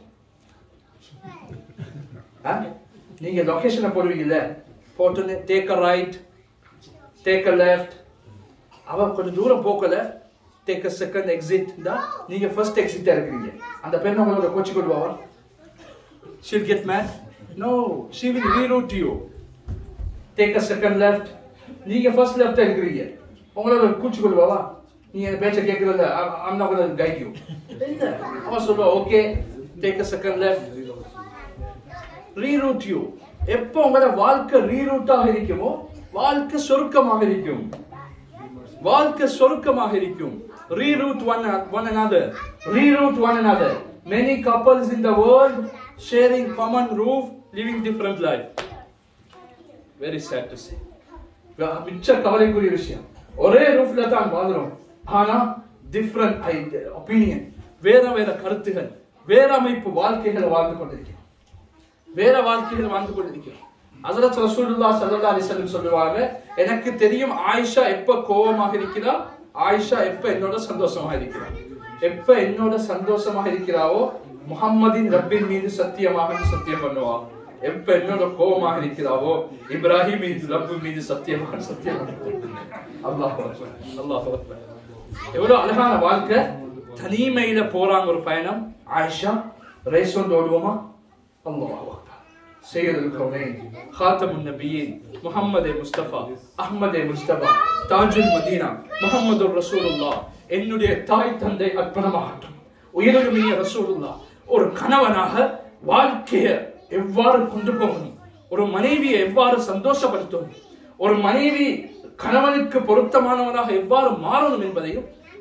ஆ? நீங்க லொகேஷனை போடுவீங்கல்ல போட்டு take a right take a left அவ கொஞ்சம் தூரம் போக்கல டேக் அ செகண்ட் எக்ஸிட் தான் நீங்க ஃபர்ஸ்ட் எக்ஸிட்டா இருக்கிறீங்க அந்த பெண் உங்களோட கோச்சி கொள்வாவா she'll get mad no she will reroute you take a second left நீங்க ஃபர்ஸ்ட் லெஃப்ட் இருக்கிறீங்க உங்களோட கூச்சு கொள்வாவா நீங்க பேச்ச கேட்கறதுல I'm not going to guide you இல்ல அவ சொல்லுவா okay take a second left reroute you எப்போ உங்களோட வாழ்க்கை ரீரூட்டாக இருக்குமோ வாழ்க்கை சொருக்கமாக இருக்கும் வாழ்க்கை சொருக்கமாக இருக்கும் reroute one one another reroute one another many couples in the world sharing common roof living different life very sad to say மிச்ச கவலைக்குரிய விஷயம் ஒரே ரூஃப்ல தான் வாழ்றோம் ஆனா டிஃப்ரெண்ட் ஒப்பீனியன் வேற வேற கருத்துகள் வேற அமைப்பு வாழ்க்கைகளை வாழ்ந்து கொண்டிருக்கிறோம் வேற வாழ்க்கைகள் வாழ்ந்து கொண்டிருக்கிறோம் ஹஜரத் ரசூலுல்லாஹ் ஸல்லல்லாஹு அலைஹி வஸல்லம் சொல்லுவாங்க எனக்கு தெரியும் ஆயிஷா எப்ப கோபமாக இருக்கிறா ஆயிஷா எப்ப என்னோட சந்தோஷமாக இருக்கிறா எப்ப என்னோட சந்தோஷமாக இருக்கிறாவோ முஹம்மதின் ரப்பின் மீது சத்தியமாக சத்தியம் பண்ணுவா எப்ப என்னோட கோபமாக இருக்கிறாவோ இப்ராஹிம் மீது ரப்பு மீது சத்தியமாக சத்தியம் அல்லாஹ் அல்லாஹ் எவ்வளவு அழகான வாழ்க்கை தனிமையில போறாங்க ஒரு பயணம் ஆயிஷா ரேஸ் கொண்டு ஓடுவோமா அல்லாஹ் அக்பர் سيد الكونين خاتم النبيين محمد مصطفى أحمد مصطفى تاج المدينة محمد رسول الله என்னுடைய தாய் தந்தை அர்ப்பணமாகட்டும் உயிரிழமிய ரசூலுல்லா ஒரு கணவனாக வாழ்க்கையை எவ்வாறு கொண்டு போகணும் ஒரு மனைவியை எவ்வாறு சந்தோஷப்படுத்தணும் ஒரு மனைவி கணவனுக்கு பொருத்தமானவனாக எவ்வாறு மாறணும் என்பதையும்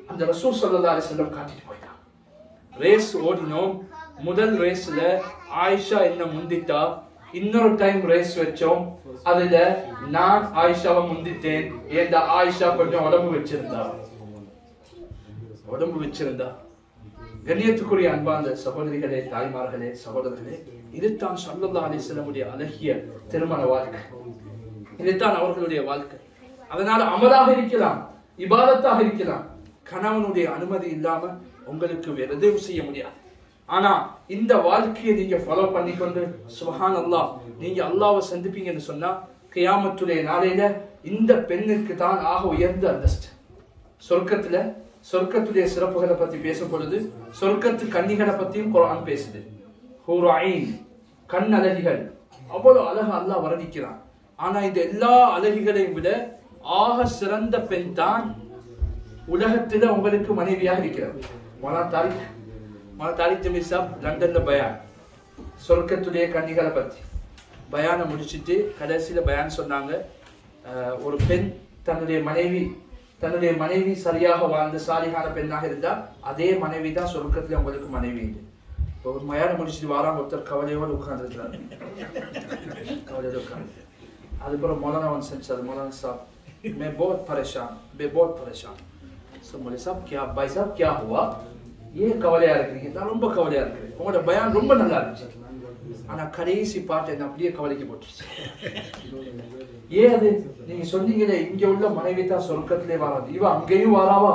அந்த ரசூல் ஸல்லல்லாஹு அலைஹி வஸல்லம் காட்டிட்டு போயிட்டான் ரேஸ் ஓடினோம் முதல் ரேஸ்ல ஆயிஷா என்ன முந்திட்டா இன்னொரு டைம் ரேஸ் வச்சோம் அதுல நான் ஆயிஷாவை முந்திட்டேன் ஏன்டா ஆயிஷா கொஞ்சம் உடம்பு வச்சிருந்தா உடம்பு வச்சிருந்தா கண்ணியத்துக்குரிய அன்பார்ந்த சகோதரிகளே தாய்மார்களே சகோதரர்களே இதுதான் சல்லல்லா அலிஸ்லமுடைய அழகிய திருமண வாழ்க்கை இதுதான் அவர்களுடைய வாழ்க்கை அதனால அமலாக இருக்கலாம் இபாதத்தாக இருக்கலாம் கணவனுடைய அனுமதி இல்லாம உங்களுக்கு வேற எதுவும் செய்ய முடியாது ஆனா இந்த வாழ்க்கையை நீங்க ஃபாலோ பண்ணிக்கொண்டு சுபஹான் அல்லாஹ் நீங்க அல்லாஹ்வை சந்திப்பீங்கன்னு சொன்னா கியாமத்துடைய நாளையில இந்த பெண்ணுக்கு தான் ஆக உயர்ந்த அந்தஸ்து சொர்க்கத்துல சொர்க்கத்துடைய சிறப்புகளை பத்தி பேசும் பொழுது சொர்க்கத்து கன்னிகளை பத்தியும் குர்ஆன் பேசுது ஹூரு ஐன் கண் அழகிகள் அவ்வளவு அழகு அல்லாஹ் வர்ணிக்கிறான் ஆனா இந்த எல்லா அழகிகளையும் விட ஆக சிறந்த பெண் தான் உலகத்துல உங்களுக்கு மனைவியாக இருக்கிறார் மொனா தாரிக் மொனா தாரிக் ஜமீல் சாப் லண்டன்ல பயான் சொர்க்கத்துடைய கன்னிகளை பத்தி பயானை முடிச்சிட்டு கடைசியில பயான் சொன்னாங்க அஹ், ஒரு பெண் தன்னுடைய மனைவி தன்னுடைய மனைவி சரியாக வாழ்ந்த சாலிகான பெண்ணாக இருந்தா அதே மனைவி தான் சொர்க்கத்துல உங்களுக்கு மனைவி இது இப்போ ஒரு மயான முடிச்சிட்டு வாராங்க ஒருத்தர் கவலையோடு உட்கார்ந்துருக்கிறார் கவலையோடு உட்கார்ந்து அதுக்கப்புறம் मौलाना वन संचार मौलाना साहब मैं बहुत परेशान मैं बहुत परेशान सो मौलवी साहब क्या भाई साहब क्या हुआ ஏன் கவலையா இருக்கிறீங்க நான் ரொம்ப கவலையா இருக்கிறேன் உங்களோட பயான் ரொம்ப நல்லா இருந்துச்சு ஆனா கடைசி பாட்டு என்ன அப்படியே கவலைக்கு போட்டுருச்சு ஏன் அது நீங்க சொன்னீங்களே இங்க உள்ள மனைவி தான் சொர்க்கத்திலே வராது இவ அங்கேயும் வராவா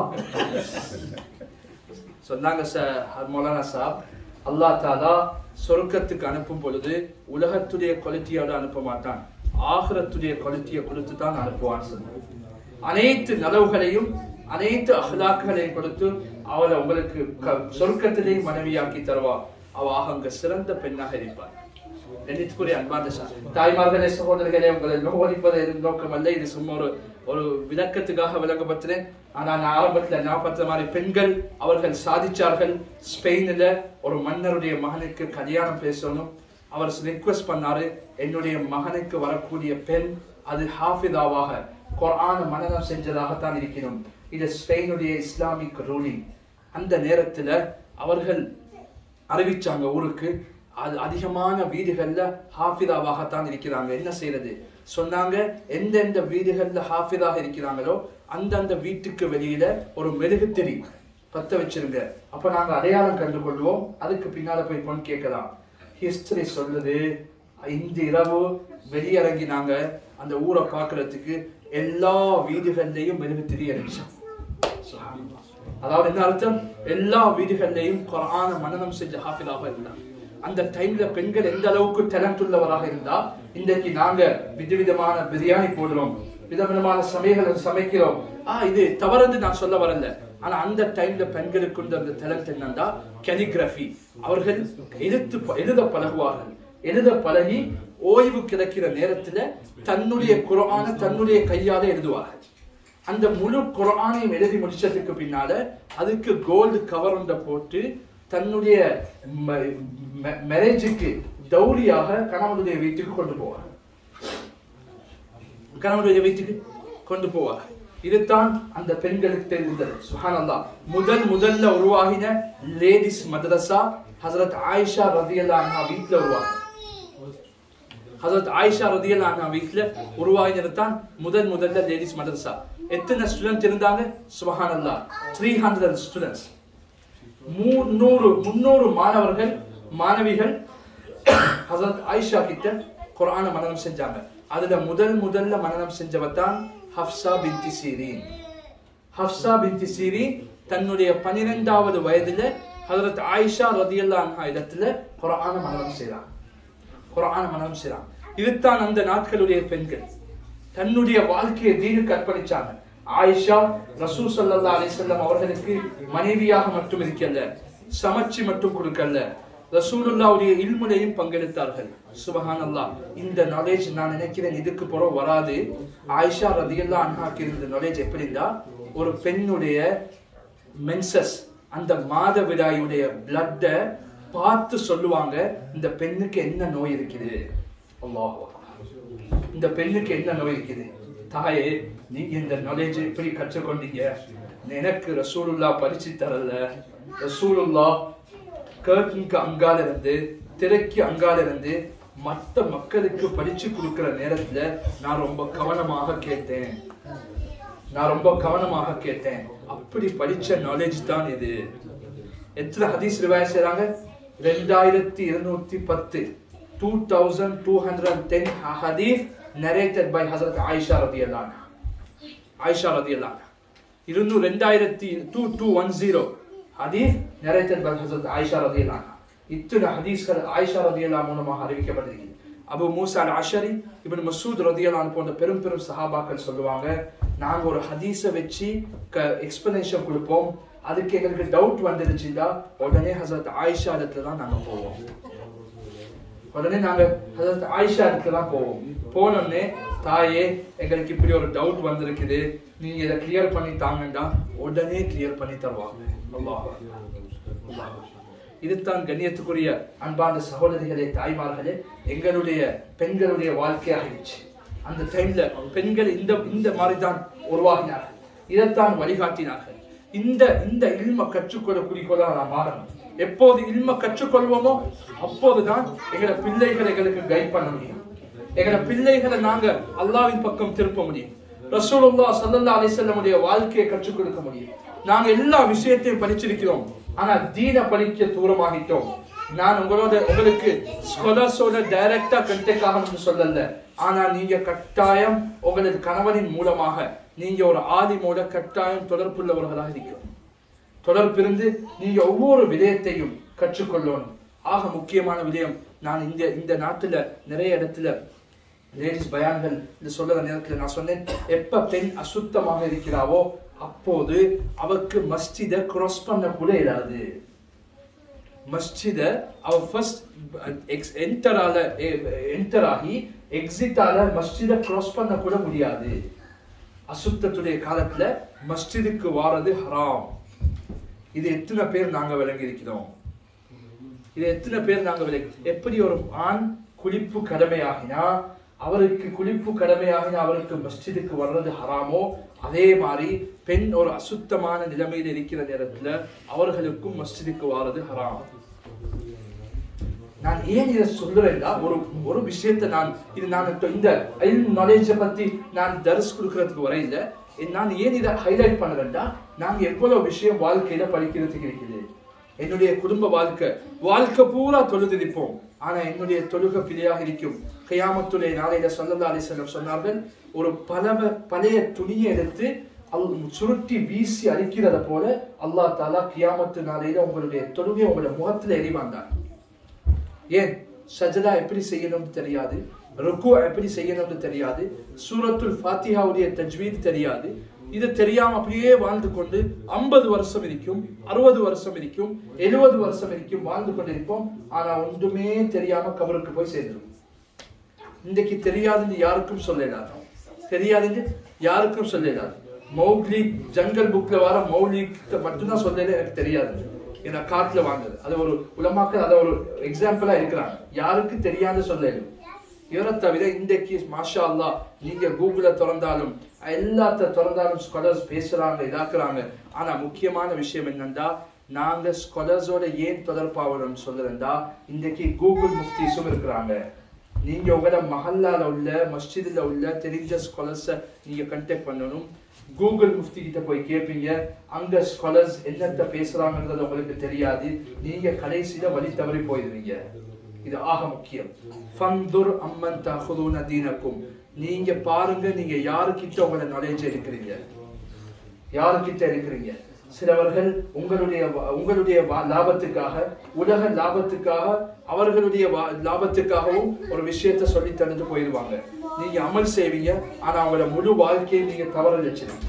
சொன்னாங்க சார் மௌலானா சாப் அல்லாஹ் தாலா சொர்க்கத்துக்கு அனுப்பும் பொழுது உலகத்துடைய குவாலிட்டியோட அனுப்ப மாட்டான் ஆகிரத்துடைய குவாலிட்டியை கொடுத்து தான் அனுப்புவான் சொன்னாங்க அனைத்து நலவுகளையும் அனைத்து அகலாக்குகளையும் கொடுத்து அவளை உங்களுக்கு க- சொர்க்கத்திலே மனைவியாக்கி தருவா அவ அங்க சிறந்த பெண்ணாக இருப்பார் கண்ணியத்துக்குரிய அன்பார்ந்த சா- தாய்மார்களே சகோதரர்களே உங்களை நோகடிப்பது எதுவும் நோக்கம் அல்ல இது சும்மா ஒரு ஒரு விளக்கத்துக்காக விளங்கப்படுத்துறேன் ஆனா நான் ஆரம்பத்துல ஞாபகப்படுத்த மாதிரி பெண்கள் அவர்கள் சாதிச்சார்கள் ஸ்பெயின்ல ஒரு மன்னருடைய மகனுக்கு கல்யாணம் பேசணும் அவர் ரிக்வெஸ்ட் பண்ணாரு என்னுடைய மகனுக்கு வரக்கூடிய பெண் அது ஹாஃபிதாவாக குர்ஆன மனநம் செஞ்சதாகத்தான் இருக்கணும் இது ஸ்பெயினுடைய இஸ்லாமிக் ரூலிங் அந்த நேரத்துல அவர்கள் அறிவிச்சாங்க ஊருக்கு அது அதிகமான வீடுகள்ல ஹாஃபிதாவாகத்தான் இருக்கிறாங்க என்ன செய்யறது சொன்னாங்க எந்தெந்த வீடுகள்ல ஹாஃபிதாக இருக்கிறாங்களோ அந்தந்த வீட்டுக்கு வெளியில ஒரு மெழுகுத்திரி பத்த வச்சிருங்க அப்ப நாங்க அடையாளம் கண்டு கொள்வோம் அதுக்கு பின்னால போய் பொன் கேட்கலாம் ஹிஸ்டரி சொல்லுது இந்த இரவு வெளியிறங்கினாங்க அந்த ஊரை பார்க்கிறதுக்கு எல்லா வீடுகள்லயும் மெழுகுத்திரி எரிச்சோம் அதாவது என்ன அர்த்தம் எல்லா வீடுகள்லையும் குர்ஆன மனனம் செஞ்ச ஹாஃபிதாக இருந்தாங்க அந்த டைம்ல பெண்கள் எந்த அளவுக்கு டேலண்ட் உள்ளவராக இருந்தா இன்றைக்கு நாங்க விதவிதமான பிரியாணி போடுறோம் விதவிதமான சமையல் சமைக்கிறோம் ஆ இது தவறுன்னு நான் சொல்ல வரல ஆனா அந்த டைம்ல பெண்களுக்கு உள்ள அந்த டேலண்ட் என்னன்னா கலிகிராஃபி அவர்கள் எழுத்து ப- எழுத பழகுவார்கள் எழுத பழகி ஓய்வு கிடைக்கிற நேரத்துல தன்னுடைய குர்ஆனை தன்னுடைய கையால எழுதுவார்கள் அந்த முழு குர்ஆனையும் எழுதி முடிச்சதுக்கு பின்னால அதுக்கு கோல்டு கவர் ஒன்றை போட்டு தன்னுடைய மேரேஜுக்கு தௌரியாக கணவனுடைய வீட்டுக்கு கொண்டு போவார் கணவனுடைய வீட்டுக்கு கொண்டு போவார் இதுதான் அந்த பெண்களுக்கு தெரிந்தது சுஹானல்லா முதல் முதல்ல உருவாகின லேடிஸ் மதரசா ஹசரத் ஆயிஷா ரதியல்லா அண்ணா வீட்டுல உருவாகின ஹசரத் ஆயிஷா ரதியல் அண்ணா வீட்ல உருவாகினது தான் முதல் முதல்ல லேடிஸ் மதரசா எத்தனை ஸ்டூடெண்ட் இருந்தாங்க சுபஹானல்லா த்ரீ ஹண்ட்ரட் ஸ்டூடெண்ட்ஸ் முன்னூறு முன்னூறு மாணவர்கள் மாணவிகள் ஹசரத் ஆயிஷா கிட்ட குர்ஆன மனனம் செஞ்சாங்க அதுல முதல் முதல்ல மனனம் செஞ்சவ தான் ஹப்சா பின்தி சீரின் ஹப்சா பின்தி சீரின் தன்னுடைய பனிரெண்டாவது வயதுல ஹசரத் ஆயிஷா ரதியல்லா அன்ஹா இடத்துல குர்ஆன மனனம் செய்றாங்க குர்ஆன மனனம் செய்றாங்க இதுதான் அந்த நாட்களுடைய பெண்கள் தன்னுடைய வாழ்க்கையை தீனுக்கு அர்ப்பணிச்சாங்க ஆயிஷா ரசூல் ஸல்லல்லாஹு அலைஹி வஸல்லம் அவர்களுக்கு மனைவியாக மட்டும் இருக்கல்ல சமைச்சு மட்டும் கொடுக்கல ரசூலுல்லாவுடைய இல்முலையும் பங்கெடுத்தார்கள் சுபஹானல்லாஹ் இந்த நாலேஜ் நான் நினைக்கிறேன் இதுக்கு புறம் வராது ஆயிஷா ரதியல்லாஹு அன்ஹாக்கு இருந்த நாலேஜ் எப்படின்னா ஒரு பெண்ணுடைய மென்சஸ் அந்த மாதவிடாயுடைய பிளட்ட பார்த்து சொல்லுவாங்க இந்த பெண்ணுக்கு என்ன நோய் இருக்குது அல்லாஹ் இந்த பெண்ணுக்கு என்ன நோய் இருக்குது தாயே நீங்க இந்த நாலேஜ் எப்படி கற்றுக்கொண்டீங்க எனக்கு ரசூலுல்லா படிச்சு தரல ரசூலுல்லா கர்டனுக்கு அங்கால இருந்து திரைக்கு அங்கால இருந்து மத்த மக்களுக்கு படிச்சு கொடுக்கிற நேரத்துல நான் ரொம்ப கவனமாக கேட்டேன் நான் ரொம்ப கவனமாக கேட்டேன் அப்படி படிச்ச நாலேஜ் தான் இது எத்தனை ஹதீஸ் ரிவாய் செய்றாங்க ரெண்டாயிரத்தி இருநூத்தி பத்து two thousand two hundred ten ஹதீஸ் நரேட்டட் பை ஹசரத் ஆயிஷா ரதி ஆயிஷா ரதி இருநூறு ரெண்டாயிரத்தி டூ டூ ஒன் ஜீரோ ஹதீஸ் நரேட்டட் பை ஹசரத் ஆயிஷா ரதி இத்தனை ஹதீஸ்கள் ஆயிஷா ரதி மூலமாக அறிவிக்கப்பட்டிருக்கிறது அபு மூசா அல் அஷரி இப்னு மசூத் ரதியலான் போன்ற பெரும் பெரும் சஹாபாக்கள் சொல்லுவாங்க நாங்க ஒரு ஹதீஸை வச்சு எக்ஸ்பிளனேஷன் கொடுப்போம் அதுக்கு எங்களுக்கு டவுட் வந்துருச்சுன்னா உடனே ஹசரத் ஆயிஷா இடத்துல தான் நாங்க போவோம் உடனே நாங்க ஹசரத் ஆயிஷா இடத்துல தான் போவோம் போனோடனே தாயே எங்களுக்கு இப்படி ஒரு டவுட் வந்திருக்குது நீங்க இதை கிளியர் பண்ணி தாங்கண்டா உடனே கிளியர் பண்ணி தருவாங்க அல்லாஹ் அல்லாஹ் இதுதான் கண்ணியத்துக்குரிய அன்பார்ந்த சகோதரிகளே தாய்மார்களே எங்களுடைய பெண்களுடைய வாழ்க்கையாகிடுச்சு அந்த டைம்ல பெண்கள் இந்த இந்த மாதிரி தான் உருவாகினார்கள் இதைத்தான் வழிகாட்டினார்கள் இந்த இந்த இல்ம கற்றுக்கொள்ள குறிக்கோளாக நாம் மாறணும் எப்போது இல்ம கற்றுக்கொள்வோமோ அப்போதுதான் எங்களை பிள்ளைகளை எங்களுக்கு கைட் பண்ண முடியும் எங்களை பிள்ளைகளை நாங்க அல்லாவின் பக்கம் திருப்ப முடியும் ரசூலுல்லா ஸல்லல்லாஹு அலைஹி வஸல்லமுடைய வாழ்க்கையை கற்றுக் கொடுக்க முடியும் நாங்க எல்லா விஷயத்தையும் படிச்சிருக்கிறோம் ஆனா தீன படிக்க தூரமாகிட்டோம் நான் உங்களோட உங்களுக்கு ஸ்காலர்ஸோட டைரக்டா கண்டெக்ட் ஆகணும்னு சொல்லல ஆனா நீங்க கட்டாயம் உங்களது கணவனின் மூலமாக நீங்க ஒரு ஆலிமோட கட்டாயம் தொடர்புள்ளவர்களாக இருக்கணும் தொடர்பிருந்து நீங்க ஒவ்வொரு விடயத்தையும் கற்றுக்கொள்ளணும் ஆக முக்கியமான விடயம் நான் இந்த இந்த நாட்டுல நிறைய இடத்துல லேடிஸ் பயான்கள் இந்த சொல்லுற நேரத்துல நான் சொன்னேன் எப்ப பெண் அசுத்தமாக இருக்கிறாவோ அப்போது அவருக்கு மஸ்ஜித கிராஸ் பண்ண கூட இயலாது மஸ்ஜித அவ ஃபர்ஸ்ட் என்டரால என்டர் ஆகி எக்ஸிட்டால மஸ்ஜித கிராஸ் பண்ண கூட முடியாது அசுத்தத்துடைய காலத்துல மஸ்ஜிதுக்கு வாரது ஹராம் இது எத்தனை பேர் நாங்க விளங்கி இருக்கிறோம் இது எத்தனை பேர் நாங்க விளங்கி எப்படி ஒரு ஆண் குளிப்பு கடமையாகினா அவருக்கு குளிப்பு கடமையாகினா அவருக்கு மஸ்ஜிதுக்கு வர்றது ஹராமோ அதே மாதிரி பெண் ஒரு அசுத்தமான நிலைமையில் இருக்கிற நேரத்துல அவர்களுக்கும் மஸ்ஜிதுக்கு வாரது ஹராம் நான் ஏன் இதை சொல்றேன்னா ஒரு ஒரு விஷயத்தை நான் இது நான் இப்ப இந்த நாலேஜை பத்தி நான் தரிஸ் கொடுக்கறதுக்கு வர இல்லை நான் ஏன் இதை ஹைலைட் பண்ணுறேன்னா நாங்க எவ்வளவு விஷயம் வாழ்க்கையில படிக்கிறதுக்கு இருக்குது என்னுடைய குடும்ப வாழ்க்கை வாழ்க்கை பூரா தொழுதிருப்போம் ஆனா என்னுடைய தொழுகை பிழையாக இருக்கும் கையாமத்துடைய நாளையில சொல்லல்லா அலிசல்லம் சொன்னார்கள் ஒரு பலவ பழைய துணியை எடுத்து அல் சுருட்டி வீசி அடிக்கிறத போல அல்லாஹ் தாலா கியாமத்து நாளையில உங்களுடைய தொழுகை உங்களுடைய முகத்துல எரிவாண்டார் ஏன் சஜதா எப்படி செய்யணும்னு தெரியாது ருக்கு எப்படி செய்யணும்னு தெரியாது சூரத்துல் ஃபாத்திஹாவுடைய தஜ்வீத் தெரியாது இது தெரியாம அப்படியே வாழ்ந்து கொண்டு ஐம்பது வருஷம் இருக்கும் அறுபது வருஷம் இருக்கும் எழுபது வருஷம் இருக்கும் வாழ்ந்து கொண்டிருப்போம் ஆனா ஒன்றுமே தெரியாம கபருக்கு போய் சேர்ந்துடும் இன்றைக்கு தெரியாதுன்னு யாருக்கும் சொல்லலாது தெரியாதுன்னு யாருக்கும் சொல்லலாது மௌக்லி ஜங்கல் புக்ல வர மௌலி மட்டும்தான் சொல்லல எனக்கு தெரியாது ஏன்னா காட்டுல வாங்குது அது ஒரு உலமாக்கள் அதை ஒரு எக்ஸாம்பிளா இருக்கிறாங்க யாருக்கு தெரியாது சொல்லலும் இவரை தவிர இன்றைக்கு மாஷா அல்லா நீங்க கூகுள திறந்தாலும் எல்லாத்த திறந்தாலும் ஸ்காலர்ஸ் பேசுறாங்க இதாக்குறாங்க ஆனா முக்கியமான விஷயம் என்னன்னா நாங்க ஸ்காலர்ஸோட ஏன் தொடர்பாகணும்னு சொல்லுறேன்டா இன்றைக்கு கூகுள் முஃப்திஸும் இருக்கிறாங்க நீங்க உங்களோட மஹல்லால உள்ள மஸ்ஜிதுல உள்ள தெரிஞ்ச ஸ்காலர்ஸை நீங்க கண்டெக்ட் பண்ணணும் கூகுள் முஃப்தி கிட்ட போய் கேட்பீங்க அங்க ஸ்காலர்ஸ் என்னத்த பேசுறாங்கன்றது உங்களுக்கு தெரியாது நீங்க கடைசியில வழி தவறி போயிடுவீங்க இது ஆக முக்கியம் ஃபந்துர் அம்மன் தஹுதுன தீனக்கும் நீங்க பாருங்க நீங்க யாருக்கிட்ட உங்களோட நாலேஜ் இருக்கிறீங்க யாருக்கிட்ட இருக்கிறீங்க சிலவர்கள் உங்களுடைய உங்களுடைய லாபத்துக்காக உலக லாபத்துக்காக அவர்களுடைய லாபத்துக்காகவும் ஒரு விஷயத்த சொல்லி தந்துட்டு போயிடுவாங்க நீங்க அமல் செய்வீங்க ஆனா அவங்களோட முழு வாழ்க்கையை நீங்க தவற வச்சிருவீங்க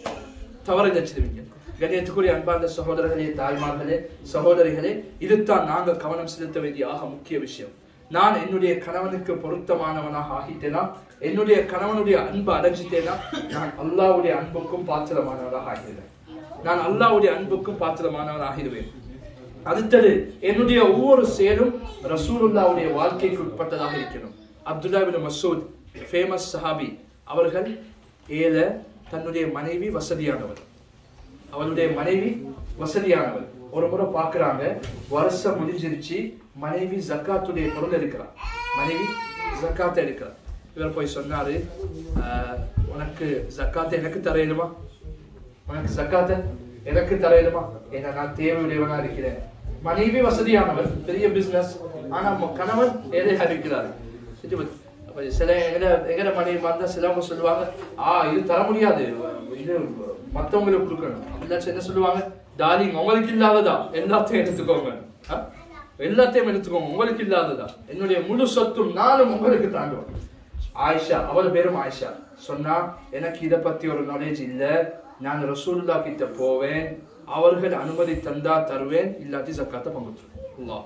தவற வச்சிருவீங்க கணியத்துக்குரிய அன்பார்ந்த சகோதரர்களே தாய்மார்களே சகோதரிகளே இதுதான் நாங்க கவனம் செலுத்த வேண்டிய ஆக முக்கிய விஷயம் நான் என்னுடைய கணவனுக்கு பொருத்தமானவனாக ஆகிட்டேனா என்னுடைய கணவனுடைய அன்பு அடைஞ்சிட்டேனா நான் அல்லாவுடைய அன்புக்கும் பாத்திரமானவனாக ஆகிறேன் நான் அல்லாவுடைய அன்புக்கும் பாத்திரமானவன் ஆகிடுவேன் அடுத்தது என்னுடைய ஒவ்வொரு செயலும் ரசூலுல்லாவுடைய வாழ்க்கைக்கு உட்பட்டதாக இருக்கணும் அப்துல்லா பின் மசூத் ஃபேமஸ் சஹாபி அவர்கள் ஏல தன்னுடைய மனைவி வசதியானவர் அவளுடைய மனைவி வசதியானவள் ஒரு முறை பார்க்கறாங்க வருஷம் முடிஞ்சிருச்சு மனைவி ஜக்காத்துடைய பொருள் எடுக்கிறார் மனைவி ஜக்காத்தை எடுக்கிறார் இவர் போய் சொன்னாரு "ஆஹ், உனக்கு ஜக்காத்தை எனக்கு தரையிடுமா உனக்கு ஜக்காத்தை எனக்கு தரையிடுமா ஏன்னா நான் தேவையுடையவனா இருக்கிறேன் மனைவி வசதியானவர் பெரிய பிசினஸ் ஆனா ம- கணவன் ஏழையா இருக்கிறார் இது வந்து, அப்ப சில எங்கட எங்கட மனைவி வந்தா சிலவங்க சொல்லுவாங்க ஆ இது தர முடியாது இது மத்தவங்களுக்கு கொடுக்கணும் இல்லாச்சும் என்ன சொல்லுவாங்க டார்லிங் உங்களுக்கு இல்லாததா எல்லாத்தையும் எடுத்துக்கோங்க ஆ? எல்லாத்தையும் எடுத்துக்கோங்க உங்களுக்கு இல்லாததா என்னுடைய முழு சொத்தும் நானும் உங்களுக்கு தாண்டுவேன் ஆயிஷா அவள் பேரும் ஆயிஷா சொன்னா எனக்கு இத பத்தி ஒரு நாலேஜ் இல்ல நான் ரசூலுல்லா கிட்ட போவேன் அவர்கள் அனுமதி தந்தா தருவேன் இல்லாட்டி ஜக்காத்தை பங்கு அல்லாஹ்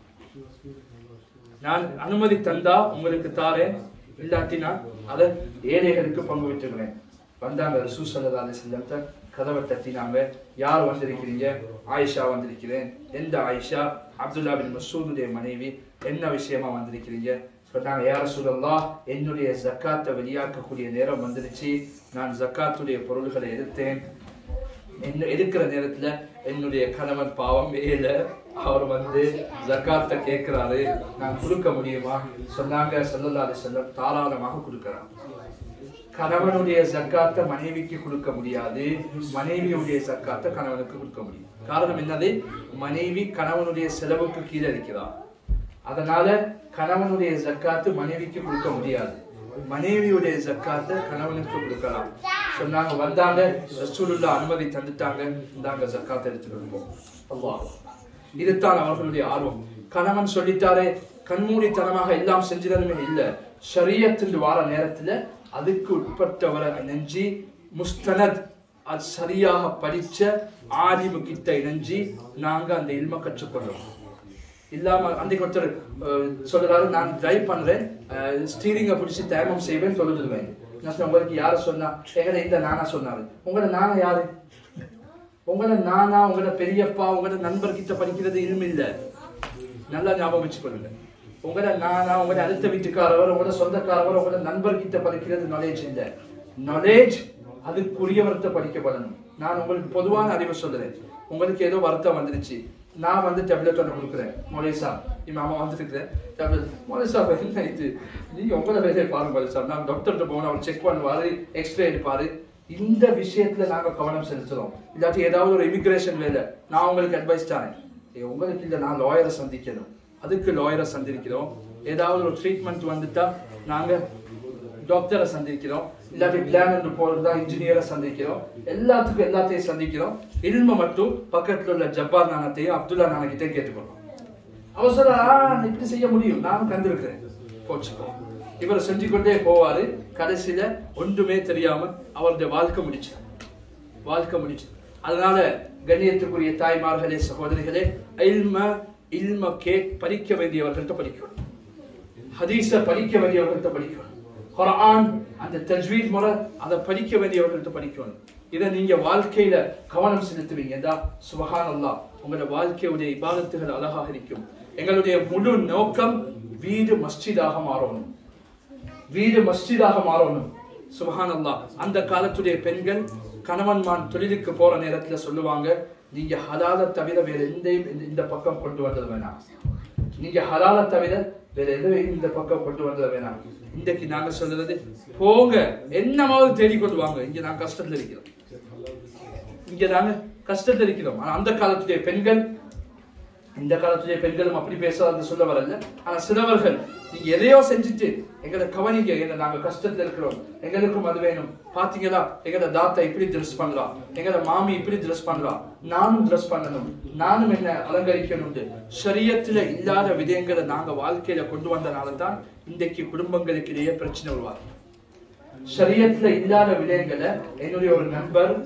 நான் அனுமதி தந்தா உங்களுக்கு தாரேன் இல்லாட்டி நான் அதை ஏழைகளுக்கு பங்கு விட்டுருவேன் வந்தாங்க ரசூ சல்லா அலிஸ்லத்த கதவை தட்டினாங்க யார் வந்திருக்கிறீங்க ஆயிஷா வந்திருக்கிறேன் எந்த ஆயிஷா அப்துல்லா பின் மசூதுடைய மனைவி என்ன விஷயமா வந்திருக்கிறீங்க சொன்னாங்க யார சொல்லலாம் என்னுடைய ஜக்காத்தை வெளியாக்கக்கூடிய நேரம் வந்துருச்சு நான் ஜக்காத்துடைய பொருள்களை எடுத்தேன் என்ன எடுக்கிற நேரத்துல என்னுடைய கணவன் பாவம் ஏல அவர் வந்து ஜக்காத்தை கேட்கிறாரு நான் கொடுக்க முடியுமா சொன்னாங்க ஸல்லல்லாஹு அலைஹி வஸல்லம் தாராளமாக கொடுக்கிறார் கணவனுடைய ஜக்காத்தை மனைவிக்கு கொடுக்க முடியாது மனைவியுடைய ஜக்காத்தை கணவனுக்கு கொடுக்க முடியும் காரணம் என்னது மனைவி கணவனுடைய செலவுக்கு கீழே இருக்கிறார் அதனால கணவனுடைய ஜக்காத்து மனைவிக்கு கொடுக்க முடியாது மனைவியுடைய ஜக்காத்தை கணவனுக்கு கொடுக்கலாம் சொன்னாங்க வந்தாங்க ரசூலுல்லா அனுமதி தந்துட்டாங்க இந்தாங்க ஜக்காத்தை எடுத்துட்டு போ அல்லாஹ் இதுதான் அவர்களுடைய ஆர்வம் கணவன் சொல்லிட்டாரே கண்மூடித்தனமாக எல்லாம் செஞ்சிடணுமே இல்ல ஷரியத்தில் வார நேரத்துல அதுக்கு உட்பட்டவரை இணைஞ்சி முஸ்தனத் அது சரியாக படிச்ச ஆலிமு கிட்ட இணைஞ்சி நாங்க அந்த இல்ம கற்றுக்கொள்றோம் இல்லாம அன்றைக்கு ஒருத்தர் அஹ், சொல்றாரு நான் டிரைவ் பண்றேன் ஸ்டீரிங்கை பிடிச்சி தயமம் செய்வேன் சொல்லிடுவேன் நான் சொன்னேன், உங்களுக்கு யாரு சொன்னா எங்கட இந்த நானா சொன்னாரு உங்களோட நானா யாரு உங்களோட நானா உங்களோட பெரியப்பா உங்களோட நண்பர் கிட்ட படிக்கிறது இல்மு இல்ல நல்லா ஞாபகம் வச்சுக்கொள்ளுங்க உங்களோட நானா உங்களோட அடுத்த வீட்டுக்காரவர் உங்களோட சொந்தக்காரவர் உங்களோட நண்பர் கிட்ட படிக்கிறது நாலேஜ் இல்ல நாலேஜ் அதுக்குரியவர்கிட்ட படிக்கப்படணும் நான் உங்களுக்கு பொதுவான அறிவு சொல்றேன் உங்களுக்கு ஏதோ வருத்தம் வந்துருச்சு நான் வந்து டேப்லெட் ஒன்று கொடுக்குறேன் மொலேசா இம்மா வந்துருக்குறேன் டேப்லெட் மொலேசா என்ன இது நீங்க உங்களோட வேலையை பாருங்க மொலேசா நான் டாக்டர்கிட்ட போகணும் அவர் செக் பண்ணுவாரு எக்ஸ்ரே எடுப்பாரு இந்த விஷயத்துல நாங்க கவனம் செலுத்துறோம் இல்லாட்டி ஏதாவது ஒரு இமிகிரேஷன் வேலை நான் உங்களுக்கு அட்வைஸ் தரேன் ஏய், உங்களுக்கு இல்ல நான் லாயரை சந்திக்கணும் அதுக்கு லாயரை சந்திக்கிறோம் ஏதாவது ஒரு ட்ரீட்மெண்ட் வந்துட்டா நாங்க டாக்டரை சந்திக்கிறோம் இல்லாட்டி பிளான் ஒன்று போறதா இன்ஜினியரை சந்திக்கிறோம் எல்லாத்துக்கும் எல்லாத்தையும் சந்திக்கிறோம் இல்ம மட்டும் பக்கத்துல உள்ள ஜப்பார் நானத்தையும் அப்துல்லா நானகிட்டையும் கேட்டுக்கணும் அவர் சொல்றா "ஆ, இப்படி செய்ய முடியும் நானும் கண்டிருக்கிறேன் போச்சுக்கோ இவர் செஞ்சு கொண்டே போவாரு கடைசியில ஒன்றுமே தெரியாம அவருடைய வாழ்க்கை முடிச்சு வாழ்க்கை முடிச்சு அதனால கண்ணியத்துக்குரிய தாய்மார்களே சகோதரிகளே இல்ம இல்ம கே படிக்க வேண்டியவர்கள்ட்ட படிக்கணும் ஹதீஸ படிக்க வேண்டியவர்கள்ட்ட படிக்கணும் குர்ஆன் அந்த தஜ்வீத் முறை அதை படிக்க வேண்டியவர்கள்ட்ட படிக்கணும் இதை நீங்க வாழ்க்கையில கவனம் செலுத்துவீங்க சுபஹான் அல்லாஹ் உங்களோட வாழ்க்கையுடைய இபாதத்துகள் அழகாக இருக்கும் எங்களுடைய முழு நோக்கம் வீடு மஸ்ஜிதாக மாறணும் வீடு மஸ்ஜிதாக மாறணும் சுபஹான் அல்லாஹ் அந்த காலத்துடைய பெண்கள் கணவன்மான் தொழிலுக்கு போற நேரத்துல சொல்லுவாங்க நீங்க ஹலால தவிர வேற எந்தையும் இந்த- இந்த பக்கம் கொண்டு வந்தது வேணாம் நீங்க ஹலால தவிர வேற எதையும் இந்த பக்கம் கொண்டு வந்தது வேணாம் இன்றைக்கு நாங்க சொல்றது போங்க என்னமாவது தேடி கொண்டு வாங்க இங்க நான் கஷ்டத்துல இருக்கிறோம் இங்க நாங்க கஷ்டத்துல இருக்கிறோம் ஆனா அந்த காலத்துடைய பெண்கள் இந்த காலத்துடைய பெண்களும் அப்படி பேசாத சொல்ல வரல ஆனா சிலவர்கள் நீங்க எதையோ செஞ்சுட்டு எங்களை கவனிங்க எங்க நாங்க கஷ்டத்துல இருக்கிறோம் எங்களுக்கும் அது வேணும் பாத்தீங்களா எங்கட தாத்தா இப்படி ட்ரெஸ் பண்றா எங்கட மாமி இப்படி ட்ரெஸ் பண்றா நானும் ட்ரெஸ் பண்ணணும் நானும் என்ன அலங்கரிக்கணும் ஷரியத்துல இல்லாத விடயங்களை நாங்க வாழ்க்கையில கொண்டு வந்தனால தான் இன்றைக்கு குடும்பங்களுக்கு இடையே பிரச்சனை உருவாகும் ஷரியத்துல இல்லாத விடயங்களை என்னுடைய ஒரு நண்பர்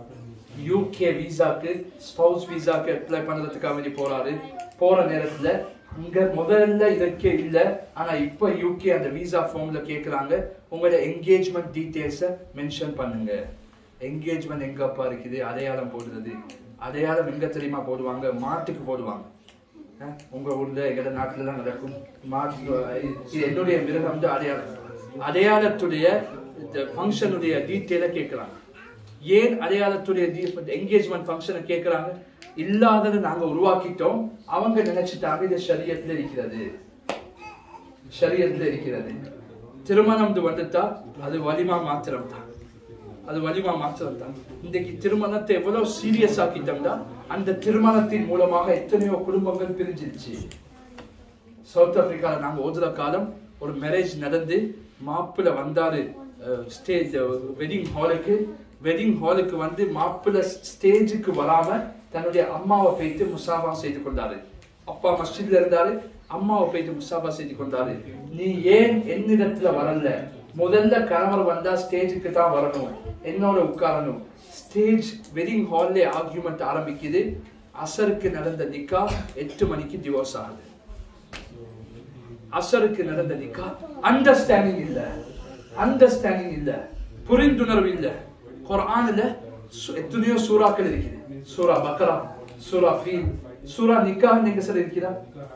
யூகே விசாக்கு ஸ்பவுஸ் விசாக்கு அப்ளை பண்றதுக்காக வேண்டி போறாரு போற நேரத்துல இங்க முதல்ல இதற்கே இல்ல ஆனா இப்ப யூகே அந்த விசா ஃபார்ம்ல கேக்குறாங்க உங்களோட என்கேஜ்மெண்ட் டீடைல்ஸ மென்ஷன் பண்ணுங்க என்கேஜ்மெண்ட் எங்கப்பா இருக்குது அடையாளம் போடுறது அடையாளம் எங்க தெரியுமா போடுவாங்க மாட்டுக்கு போடுவாங்க அஹ், உங்க ஊர்ல எங்கட நாட்டுல எல்லாம் நடக்கும் மாட்டு இது என்னுடைய மிருகம் வந்து அடையாளம் அடையாளத்துடைய ஃபங்க்ஷனுடைய டீட்டெயில கேட்கறாங்க ஏன் அடையாளத்துடைய என்கேஜ்மெண்ட் ஃபங்க்ஷனை கேட்கறாங்க இல்லாததை நாங்க உருவாக்கிட்டோம் அவங்க நினைச்சிட்டாங்க இது ஷரியத்துல இருக்கிறது ஷரியத்துல இருக்கிறது திருமணம் வந்துட்டா அது வலிமா மாத்திரம் தான் அது வலிமா மாத்திரம் தான் இன்றைக்கு திருமணத்தை எவ்வளவு சீரியஸ் ஆக்கிட்டோம்னா அந்த திருமணத்தின் மூலமாக எத்தனையோ குடும்பங்கள் பிரிஞ்சிருச்சு சவுத் ஆப்பிரிக்கால நாங்க ஓதுற காலம் ஒரு மேரேஜ் நடந்து மாப்பிள்ளை வந்தாரு ஸ்டேஜ் வெட்டிங் ஹாலுக்கு வெட்டிங் ஹாலுக்கு வந்து மாப்பிள்ளை ஸ்டேஜுக்கு வராம தன்னுடைய அம்மாவை போயிட்டு முசாஃபா செய்து கொண்டாரு அப்பா மஸ்ஜித்ல இருந்தாரு அம்மாவை போயிட்டு முசாஃபா செய்து கொண்டாரு நீ ஏன் என்னிடத்துல வரல முதல்ல கணவர் வந்தா ஸ்டேஜுக்கு தான் வரணும் என்னோட உட்காரணும் ஸ்டேஜ் வெட்டிங் ஹால்ல ஆர்கியூமெண்ட் ஆரம்பிக்குது அசருக்கு நடந்த நிக்கா எட்டு மணிக்கு டிவோர்ஸ் ஆகுது அசருக்கு நடந்த நிக்கா அண்டர்ஸ்டாண்டிங் இல்ல அண்டர்ஸ்டாண்டிங் இல்ல புரிந்துணர்வு இல்ல குர்ஆன்ல சு- எத்தனையோ சூறாக்கள் இருக்குது சூரா பக்ரா சூரா ஃபீல் சூரா நிக்காஹ் நீங்க சார் இருக்கிறா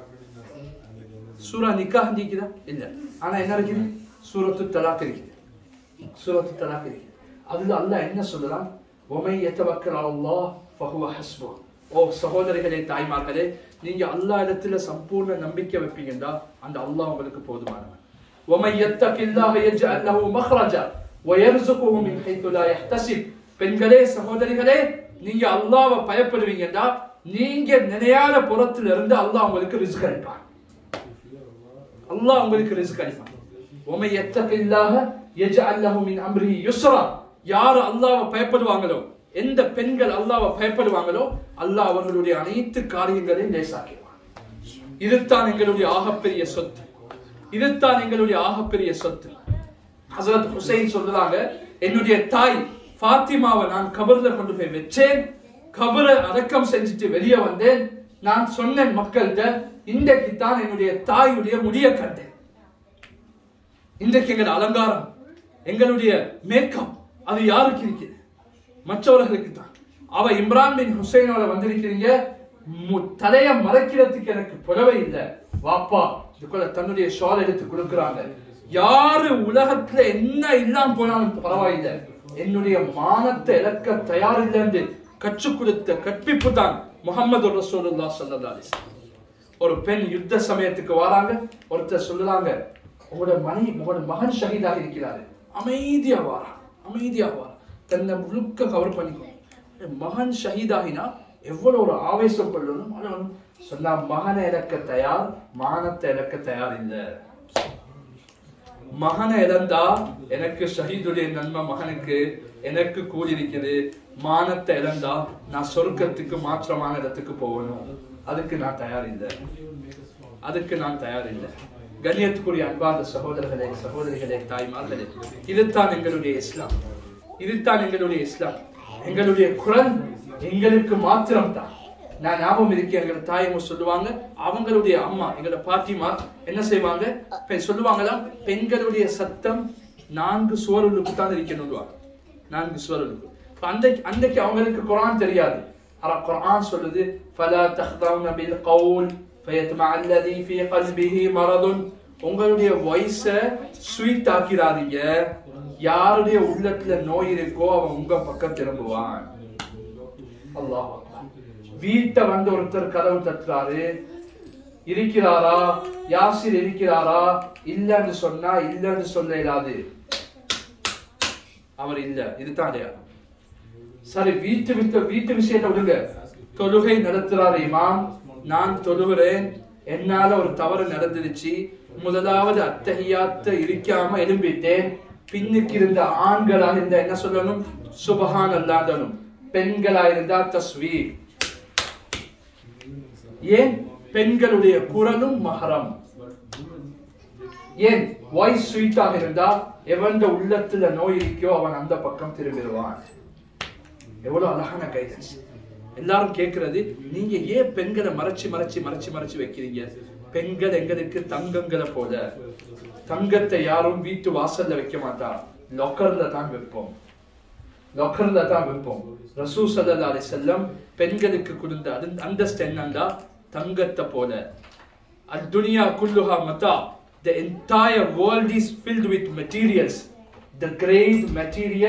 சூரா நிக்காஹ் நீக்குதா இல்ல ஆனா என்ன இருக்குது சூரத்து தலாக் இருக்குது சூரத்து தலாக் இருக்குது அதுல அல்லாஹ் என்ன சொல்றான் ஒமை எத்தவக்கல் அல்லாஹ் ஃபஹுவ ஹஸ்பு ஓ சகோதரிகளே தாய்மார்களே நீங்க அல்லாஹ் இடத்துல சம்பூர்ண நம்பிக்கை வைப்பீங்கன்னா அந்த அல்லாஹ் உங்களுக்கு போதுமானவன் ومن يتق الله يجعل له مخرجا ويرزقه من حيث لا يحتسب பெண்களே சகோதரிகளே நீங்க அல்லாஹ்வை பயப்படுவீங்கன்னா நீங்க நினையாத புறத்துல இருந்து அல்லாஹ் உங்களுக்கு ரிஸ்க் அளிப்பான் அல்லாஹ் உங்களுக்கு ரிஸ்க் அளிப்பான் உமை எத்தகில்லாக யஜ்அல்லஹு மின் அம்ரிஹி யுஸ்ரா யார் அல்லாஹ்வை பயப்படுவாங்களோ எந்த பெண்கள் அல்லாஹ்வை பயப்படுவாங்களோ அல்லாஹ் அவர்களுடைய அனைத்து காரியங்களையும் லேசாக்கிடுவான் இதுதான் எங்களுடைய ஆகப்பெரிய சொத்து இதுதான் எங்களுடைய ஆகப்பெரிய சொத்து ஹசரத் ஹுசைன் சொல்றாங்க என்னுடைய தாய் ஃபாத்திமாவை நான் கபர்ல கொண்டு போய் வச்சேன் கபரை அடக்கம் செஞ்சுட்டு வெளியே வந்தேன் நான் சொன்னேன் மக்கள்கிட்ட இன்றைக்கு தான் என்னுடைய தாயுடைய முடிய கண்டேன் இன்றைக்கு எங்கள் அலங்காரம் எங்களுடைய மேக்கப் அது யாருக்கு இருக்குது மற்றவர்களுக்கு தான் அவ இம்ரான் பின் ஹுசைனோட வந்திருக்கிறீங்க மு- தலைய மறைக்கிறதுக்கு எனக்கு புடவை இல்லை வாப்பா இதுக்குள்ள தன்னுடைய ஷால் எடுத்து கொடுக்குறாங்க யாரு உலகத்துல என்ன இல்லாம போனாலும் பரவாயில்லை என்னுடைய மானத்தை இழக்க தயாரில்லை என்று கற்றுக் கொடுத்த கற்பிப்பு தான் முகமது ரசூலுல்லாஹ் ஸல்லல்லாஹு அலைஹி வஸல்லம். ஒரு பெண் யுத்த சமயத்துக்கு வராங்க ஒருத்தர் சொல்லுறாங்க உங்களோட மணி உங்களோட மகன் ஷஹீதாக இருக்கிறாரு அமைதியா வாரா அமைதியா வாரா தன்னை முழுக்க கவர் பண்ணிக்கணும் என் மகன் ஷஹீதாகினா எவ்வளவு ஒரு ஆவேசம் கொள்ளணும் அழணும் சொன்னா மகனை இழக்க தயார் மானத்தை இழக்க தயார் இல்லை மகனை இழந்தா எனக்கு ஷஹீதுடைய நன்மை மகனுக்கு எனக்கு கூலி இருக்குது மானத்தை இழந்தா நான் சொர்க்கத்துக்கு மாற்றமான இடத்துக்கு போகணும் அதுக்கு நான் தயார் இல்லை அதுக்கு நான் தயார் இல்லை கண்ணியத்துக்குரிய அன்பார்ந்த சகோதரர்களே சகோதரிகளே தாய்மார்களே இதுதான் எங்களுடைய இஸ்லாம் இதுதான் எங்களுடைய இஸ்லாம் எங்களுடைய குரல் எங்களுக்கு மாத்திரம் தான் நான் ஞாபகம் இருக்கேன் எங்களோட தாயம்மா சொல்லுவாங்க அவங்களுடைய அம்மா எங்களோட பாட்டிமா என்ன செய்வாங்க பெ- சொல்லுவாங்களாம் பெண்களுடைய சத்தம் நான்கு சுவர்களுக்கு தான் இருக்கணும் நான்கு சுவர்களுக்கு இப்ப அன்றைக்கு அன்றைக்கு அவங்களுக்கு குரான் தெரியாது ஆனா குரான் சொல்லுது فلا تخضعن بالقول فيطمع الذي في قلبه مرض உங்களுடைய வாய்ஸ ஸ்வீட் ஆக்கிறாதீங்க யாருடைய உள்ளத்துல நோய் இருக்கோ அவன் உங்க பக்கம் திரும்புவான் அல்லாஹ் வீட்டை வந்து ஒருத்தர் கதவு தட்டுறாரு இருக்கிறாரா யாசிர் இருக்கிறாரா இல்லன்னு சொன்னா இல்லன்னு சொல்ல இயலாது அவர் இல்ல இதுதான் அடையாளம் சரி வீட்டு விட்டு வீட்டு விஷயத்தை விடுங்க தொழுகை நடத்துறாரு இமாம் நான் தொழுகிறேன் என்னால ஒரு தவறு நடந்துருச்சு முதலாவது அத்தகையாத்த இருக்காம எழும்பிட்டேன் பின்னுக்கு இருந்த ஆண்களா இருந்தா என்ன சொல்லணும் சுபஹான் அல்லாண்டனும் பெண்களா இருந்தா தஸ்வீர் ஏன் பெண்களுடைய குரலும் மகரம் ஏன் வாய்ஸ் ஸ்வீட்டாக இருந்தா எவன் உள்ளத்துல நோய் இருக்கோ அவன் அந்த பக்கம் திரும்பிடுவான் எவ்வளவு அழகான கைடன்ஸ் எல்லாரும் கேக்குறது நீங்க ஏன் பெண்களை மறைச்சு மறைச்சு மறைச்சு மறைச்சு வைக்கிறீங்க பெண்கள் எங்களுக்கு தங்கங்களை போல தங்கத்தை யாரும் வீட்டு வாசல்ல வைக்க மாட்டா லொக்கர்ல தான் வைப்போம் லொக்கர்ல தான் வைப்போம் ரசூ சல்லா அலி செல்லம் பெண்களுக்கு கொடுத்த அண்டர்ஸ்டாண்ட் என்னண்டா தங்கத்தை போல அத்துனியா குல்லுஹா மதா the entire world is filled with materials the great material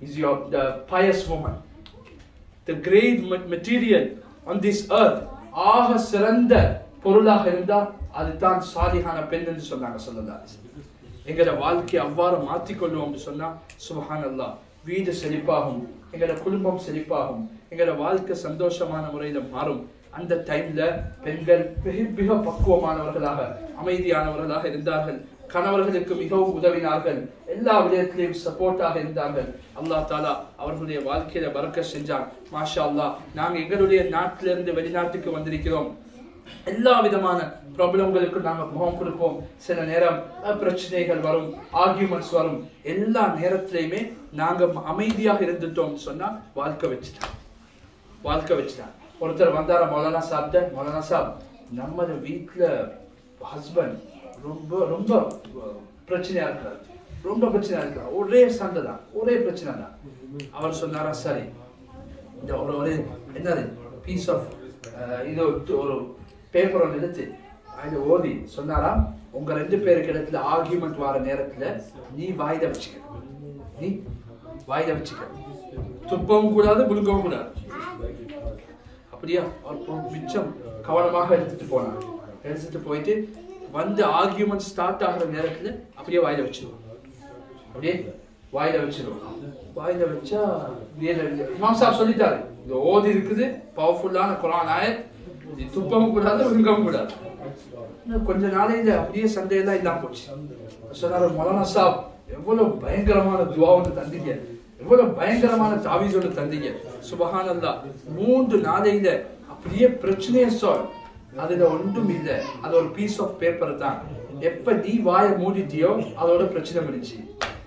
is your the pious woman the great ma- material on this earth ஆக சிறந்த பொருளாக இருந்தா அதுதான் சாலிகான பெண் என்று சொன்னாங்க சொல்லலாம் எங்களோட வாழ்க்கையை அவ்வாறு மாற்றிக்கொள்வோம் சொன்னா சுபஹான் அல்லா வீடு செழிப்பாகும் எங்களோட குடும்பம் செழிப்பாகும் எங்களோட வாழ்க்கை சந்தோஷமான முறையில மாறும் அந்த டைம்ல பெண்கள் மிக மிக பக்குவமானவர்களாக அமைதியானவர்களாக இருந்தார்கள் கணவர்களுக்கு மிகவும் உதவினார்கள் எல்லா விடயத்திலையும் சப்போர்ட்டாக இருந்தார்கள் அல்லாஹ் தாலா அவர்களுடைய வாழ்க்கையில பறக்க செஞ்சான் மாஷா அல்லாஹ் நாங்க எங்களுடைய நாட்டிலிருந்து வெளிநாட்டுக்கு வந்திருக்கிறோம் எல்லா விதமான ப்ராப்ளங்களுக்கு நாங்க முகம் கொடுப்போம் சில நேரம் அஹ், பிரச்சனைகள் வரும் ஆர்கியூமெண்ட்ஸ் வரும் எல்லா நேரத்திலையுமே நாங்க அமைதியாக இருந்துட்டோம் சொன்னா வாழ்க்கை வச்சுட்டான் வாழ்க்கை வச்சுட்டான் ஒருத்தர் வந்தாரா மௌலானா சாப்பிட்ட மௌலானா சாப் நம்ம வீட்டுல ஹஸ்பண்ட் ரொம்ப ரொம்ப அஹ், பிரச்சனையா இருக்கிறார் ரொம்ப பிரச்சனையா இருக்கிறார் ஒரே சண்டை தான் ஒரே பிரச்சனை தான் அவர் சொன்னாரா சரி இந்த ஒரு ஒரு என்னது பீஸ் ஆஃப் இது ஒரு- ஒரு பேப்பர் ஒன்று எடுத்து அதில் ஓதி சொன்னாராம் உங்க ரெண்டு பேருக்கு இடத்துல ஆர்கியூமெண்ட் வர நேரத்துல நீ வாய்த வச்சுக்க நீ வாய்த வச்சுக்க துப்பவும் கூடாது முழுங்கவும் கூடாது அப்படியா அவர் போ- மிச்சம் கவனமாக எடுத்துட்டு போனார் எடுத்துட்டு போயிட்டு வந்து ஆர்கியூமெண்ட் ஸ்டார்ட் ஆகுற நேரத்துல அப்படியே வாயில வச்சிருவோம் அப்படியே வாயில வச்சிருவோம் வாயில வச்சா வேலை இல்லை. இமாம் சாப் சொல்லிட்டாரு இந்த ஓதி இருக்குது பவர்ஃபுல்லான குரான் ஆயத் இது துப்பவும் கூடாது விழுங்கவும் கூடாது இன்னும் கொஞ்ச நாளையில அப்படியே சண்டையெல்லாம் இல்லாம போச்சு சொன்னாரு மௌலானா சாப் எவ்வளவு பயங்கரமான துவா ஒன்று தந்தீங்க எவ்வளவு பயங்கரமான தாவீஸ் ஒன்று தந்தீங்க சுபஹானல்லாஹ் மூன்று நாளையில அப்படியே பிரச்சனையே சால்வ் அதுல ஒன்றும் இல்ல அது ஒரு பீஸ் ஆஃப் பேப்பர் தான் எப்ப நீ வாயை மூடிட்டியோ அதோட பிரச்சனை முடிஞ்சு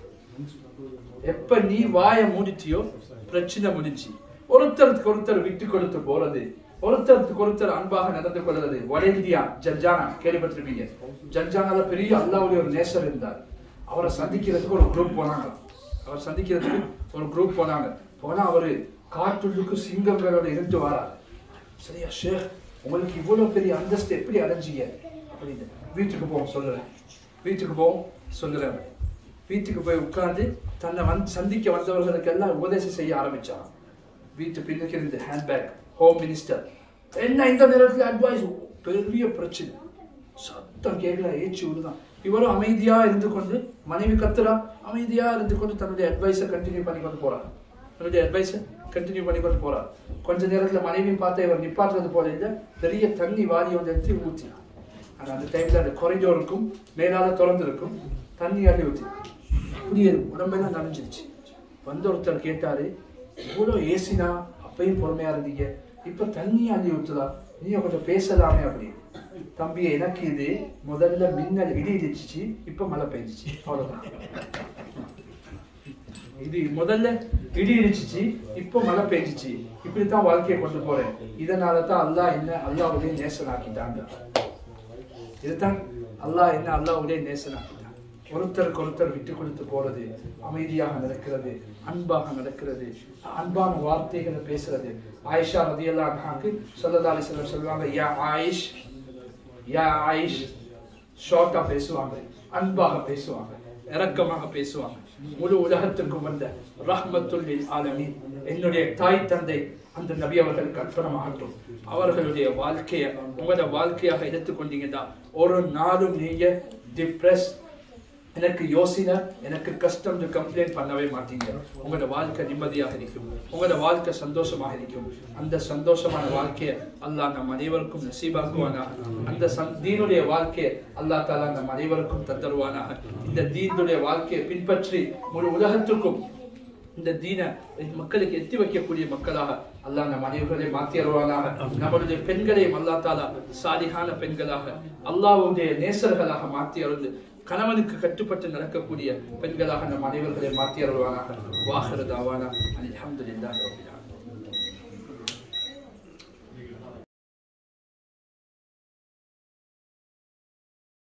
எப்ப நீ வாயை மூடிட்டியோ பிரச்சனை முடிஞ்சு ஒருத்தருக்கு ஒருத்தர் விட்டு கொடுத்து போறது ஒருத்தருக்கு ஒருத்தர் அன்பாக நடந்து கொள்றது வடேந்தியா ஜர்ஜானா கேள்விப்பட்டிருப்பீங்க ஜர்ஜானால பெரிய அல்லாவுடைய ஒரு நேசர் இருந்தார் அவரை சந்திக்கிறதுக்கு ஒரு குரூப் போனாங்க அவர் சந்திக்கிறதுக்கு ஒரு குரூப் போனாங்க போனா அவரு காட்டுள்ளுக்கு சிங்கங்களோட இருந்து வரார் சரியா ஷேர் உங்களுக்கு இவ்வளவு பெரிய அந்தஸ்து எப்படி அடைஞ்சீங்க அப்படின்னு வீட்டுக்கு போவோம் சொல்லுறேன் வீட்டுக்கு போவோம் சொல்லுறேன் வீட்டுக்கு போய் உட்கார்ந்து தன்னை வந்து சந்திக்க வந்தவர்களுக்கு எல்லாம் உபதேசம் செய்ய ஆரம்பிச்சான் வீட்டு பின்னுக்கு இருந்து ஹேண்ட்பேக் ஹோம் மினிஸ்டர் என்ன இந்த நேரத்துல அட்வைஸ் பெரிய பிரச்சனை சத்தம் கேட்கல ஏச்சு விடுதான் இவரும் அமைதியா இருந்து கொண்டு மனைவி கத்துறா அமைதியா இருந்து கொண்டு தன்னுடைய அட்வைஸை கண்டினியூ பண்ணி கொண்டு போறார் தன்னுடைய அட்வைஸை கண்டினியூ பண்ணி கொண்டு போறார் கொஞ்ச நேரத்துல மனைவியும் பார்த்து இவர் நிப்பாட்டுறது போல இல்லை பெரிய தண்ணி வாரி வந்து எடுத்து ஊற்றினார் ஆனா அந்த டைம்ல அந்த கொரிடோருக்கும் மேலால திறந்திருக்கும் தண்ணி அள்ளி ஊற்றி அப்படியே உடம்பெல்லாம் நனைஞ்சிருச்சு வந்த ஒருத்தர் கேட்டாரு இவ்வளோ ஏசினா அப்பயும் பொறுமையா இருந்தீங்க இப்ப தண்ணி அள்ளி ஊத்துதா நீங்க கொஞ்சம் பேசலாமே அப்படி தம்பி எனக்கு இது முதல்ல மின்னல் இடி இடிச்சிச்சு இப்ப மழை பெஞ்சிச்சு அவ்வளவுதான் இது முதல்ல இடி இடிச்சிச்சு இப்போ மழை பெஞ்சிச்சு இப்படித்தான் வாழ்க்கையை கொண்டு போறேன் இதனால தான் அல்லாஹ் என்ன அல்லாவுடைய நேசனாக்கிட்டாங்க இதுதான் அல்லாஹ் என்ன அல்லாவுடைய நேசனாக்கிட்டான் ஒருத்தருக்கு ஒருத்தர் விட்டு கொடுத்து போறது அமைதியாக நடக்கிறது அன்பாக நடக்கிறது அன்பான வார்த்தைகளை பேசுறது ஆயிஷா ரதியல்லா அன்ஹாக்கு ஸல்லல்லாஹு அலைஹி வஸல்லம் சொல்லுவாங்க யா ஆயிஷ் யா ஆயிஷ் ஷார்ட்டா பேசுவாங்க அன்பாக பேசுவாங்க இரக்கமாக பேசுவாங்க முழு உலகத்திற்கும் வந்த ரஹ்மத்துல் ஆலமீன் என்னுடைய தாய் தந்தை அந்த நபி அவர்கள் கற்பனமாகட்டும் அவர்களுடைய வாழ்க்கையை உங்களோட வாழ்க்கையாக எடுத்துக்கொண்டீங்கன்னா ஒரு நாளும் நீங்க டிப்ரெஸ் எனக்கு யோசனை எனக்கு கஷ்டம் கம்ப்ளைண்ட் பண்ணவே மாட்டீங்க உங்களோட வாழ்க்கை நிம்மதியாக இருக்கும் உங்களோட வாழ்க்கை சந்தோஷமாக இருக்கும் அந்த சந்தோஷமான வாழ்க்கையை அல்லாஹ் நம் அனைவருக்கும் நசீபாக்குவானாக அந்த சந் தீனுடைய வாழ்க்கையை அல்லாஹ் தாலா நம் அனைவருக்கும் தந்தருவானாக இந்த தீனுடைய வாழ்க்கையை பின்பற்றி முழு உலகத்துக்கும் இந்த தீன மக்களுக்கு எத்தி வைக்கக்கூடிய மக்களாக அல்லாஹ் நம் அனைவர்களையும் மாற்றி அருவானாக நம்மளுடைய பெண்களையும் அல்லா தாலா சாலிகான பெண்களாக அல்லாஹ்வுடைய நேசர்களாக மாற்றி அருந்து கணவனுக்கு கட்டுப்பட்டு நடக்கக்கூடிய பெண்களாக நம் அனைவர்களையும் மாற்றி அருள்வானாக வாஹிர தாவானா அல்ஹம்துலில்லாஹி ரப்பில் ஆலமீன்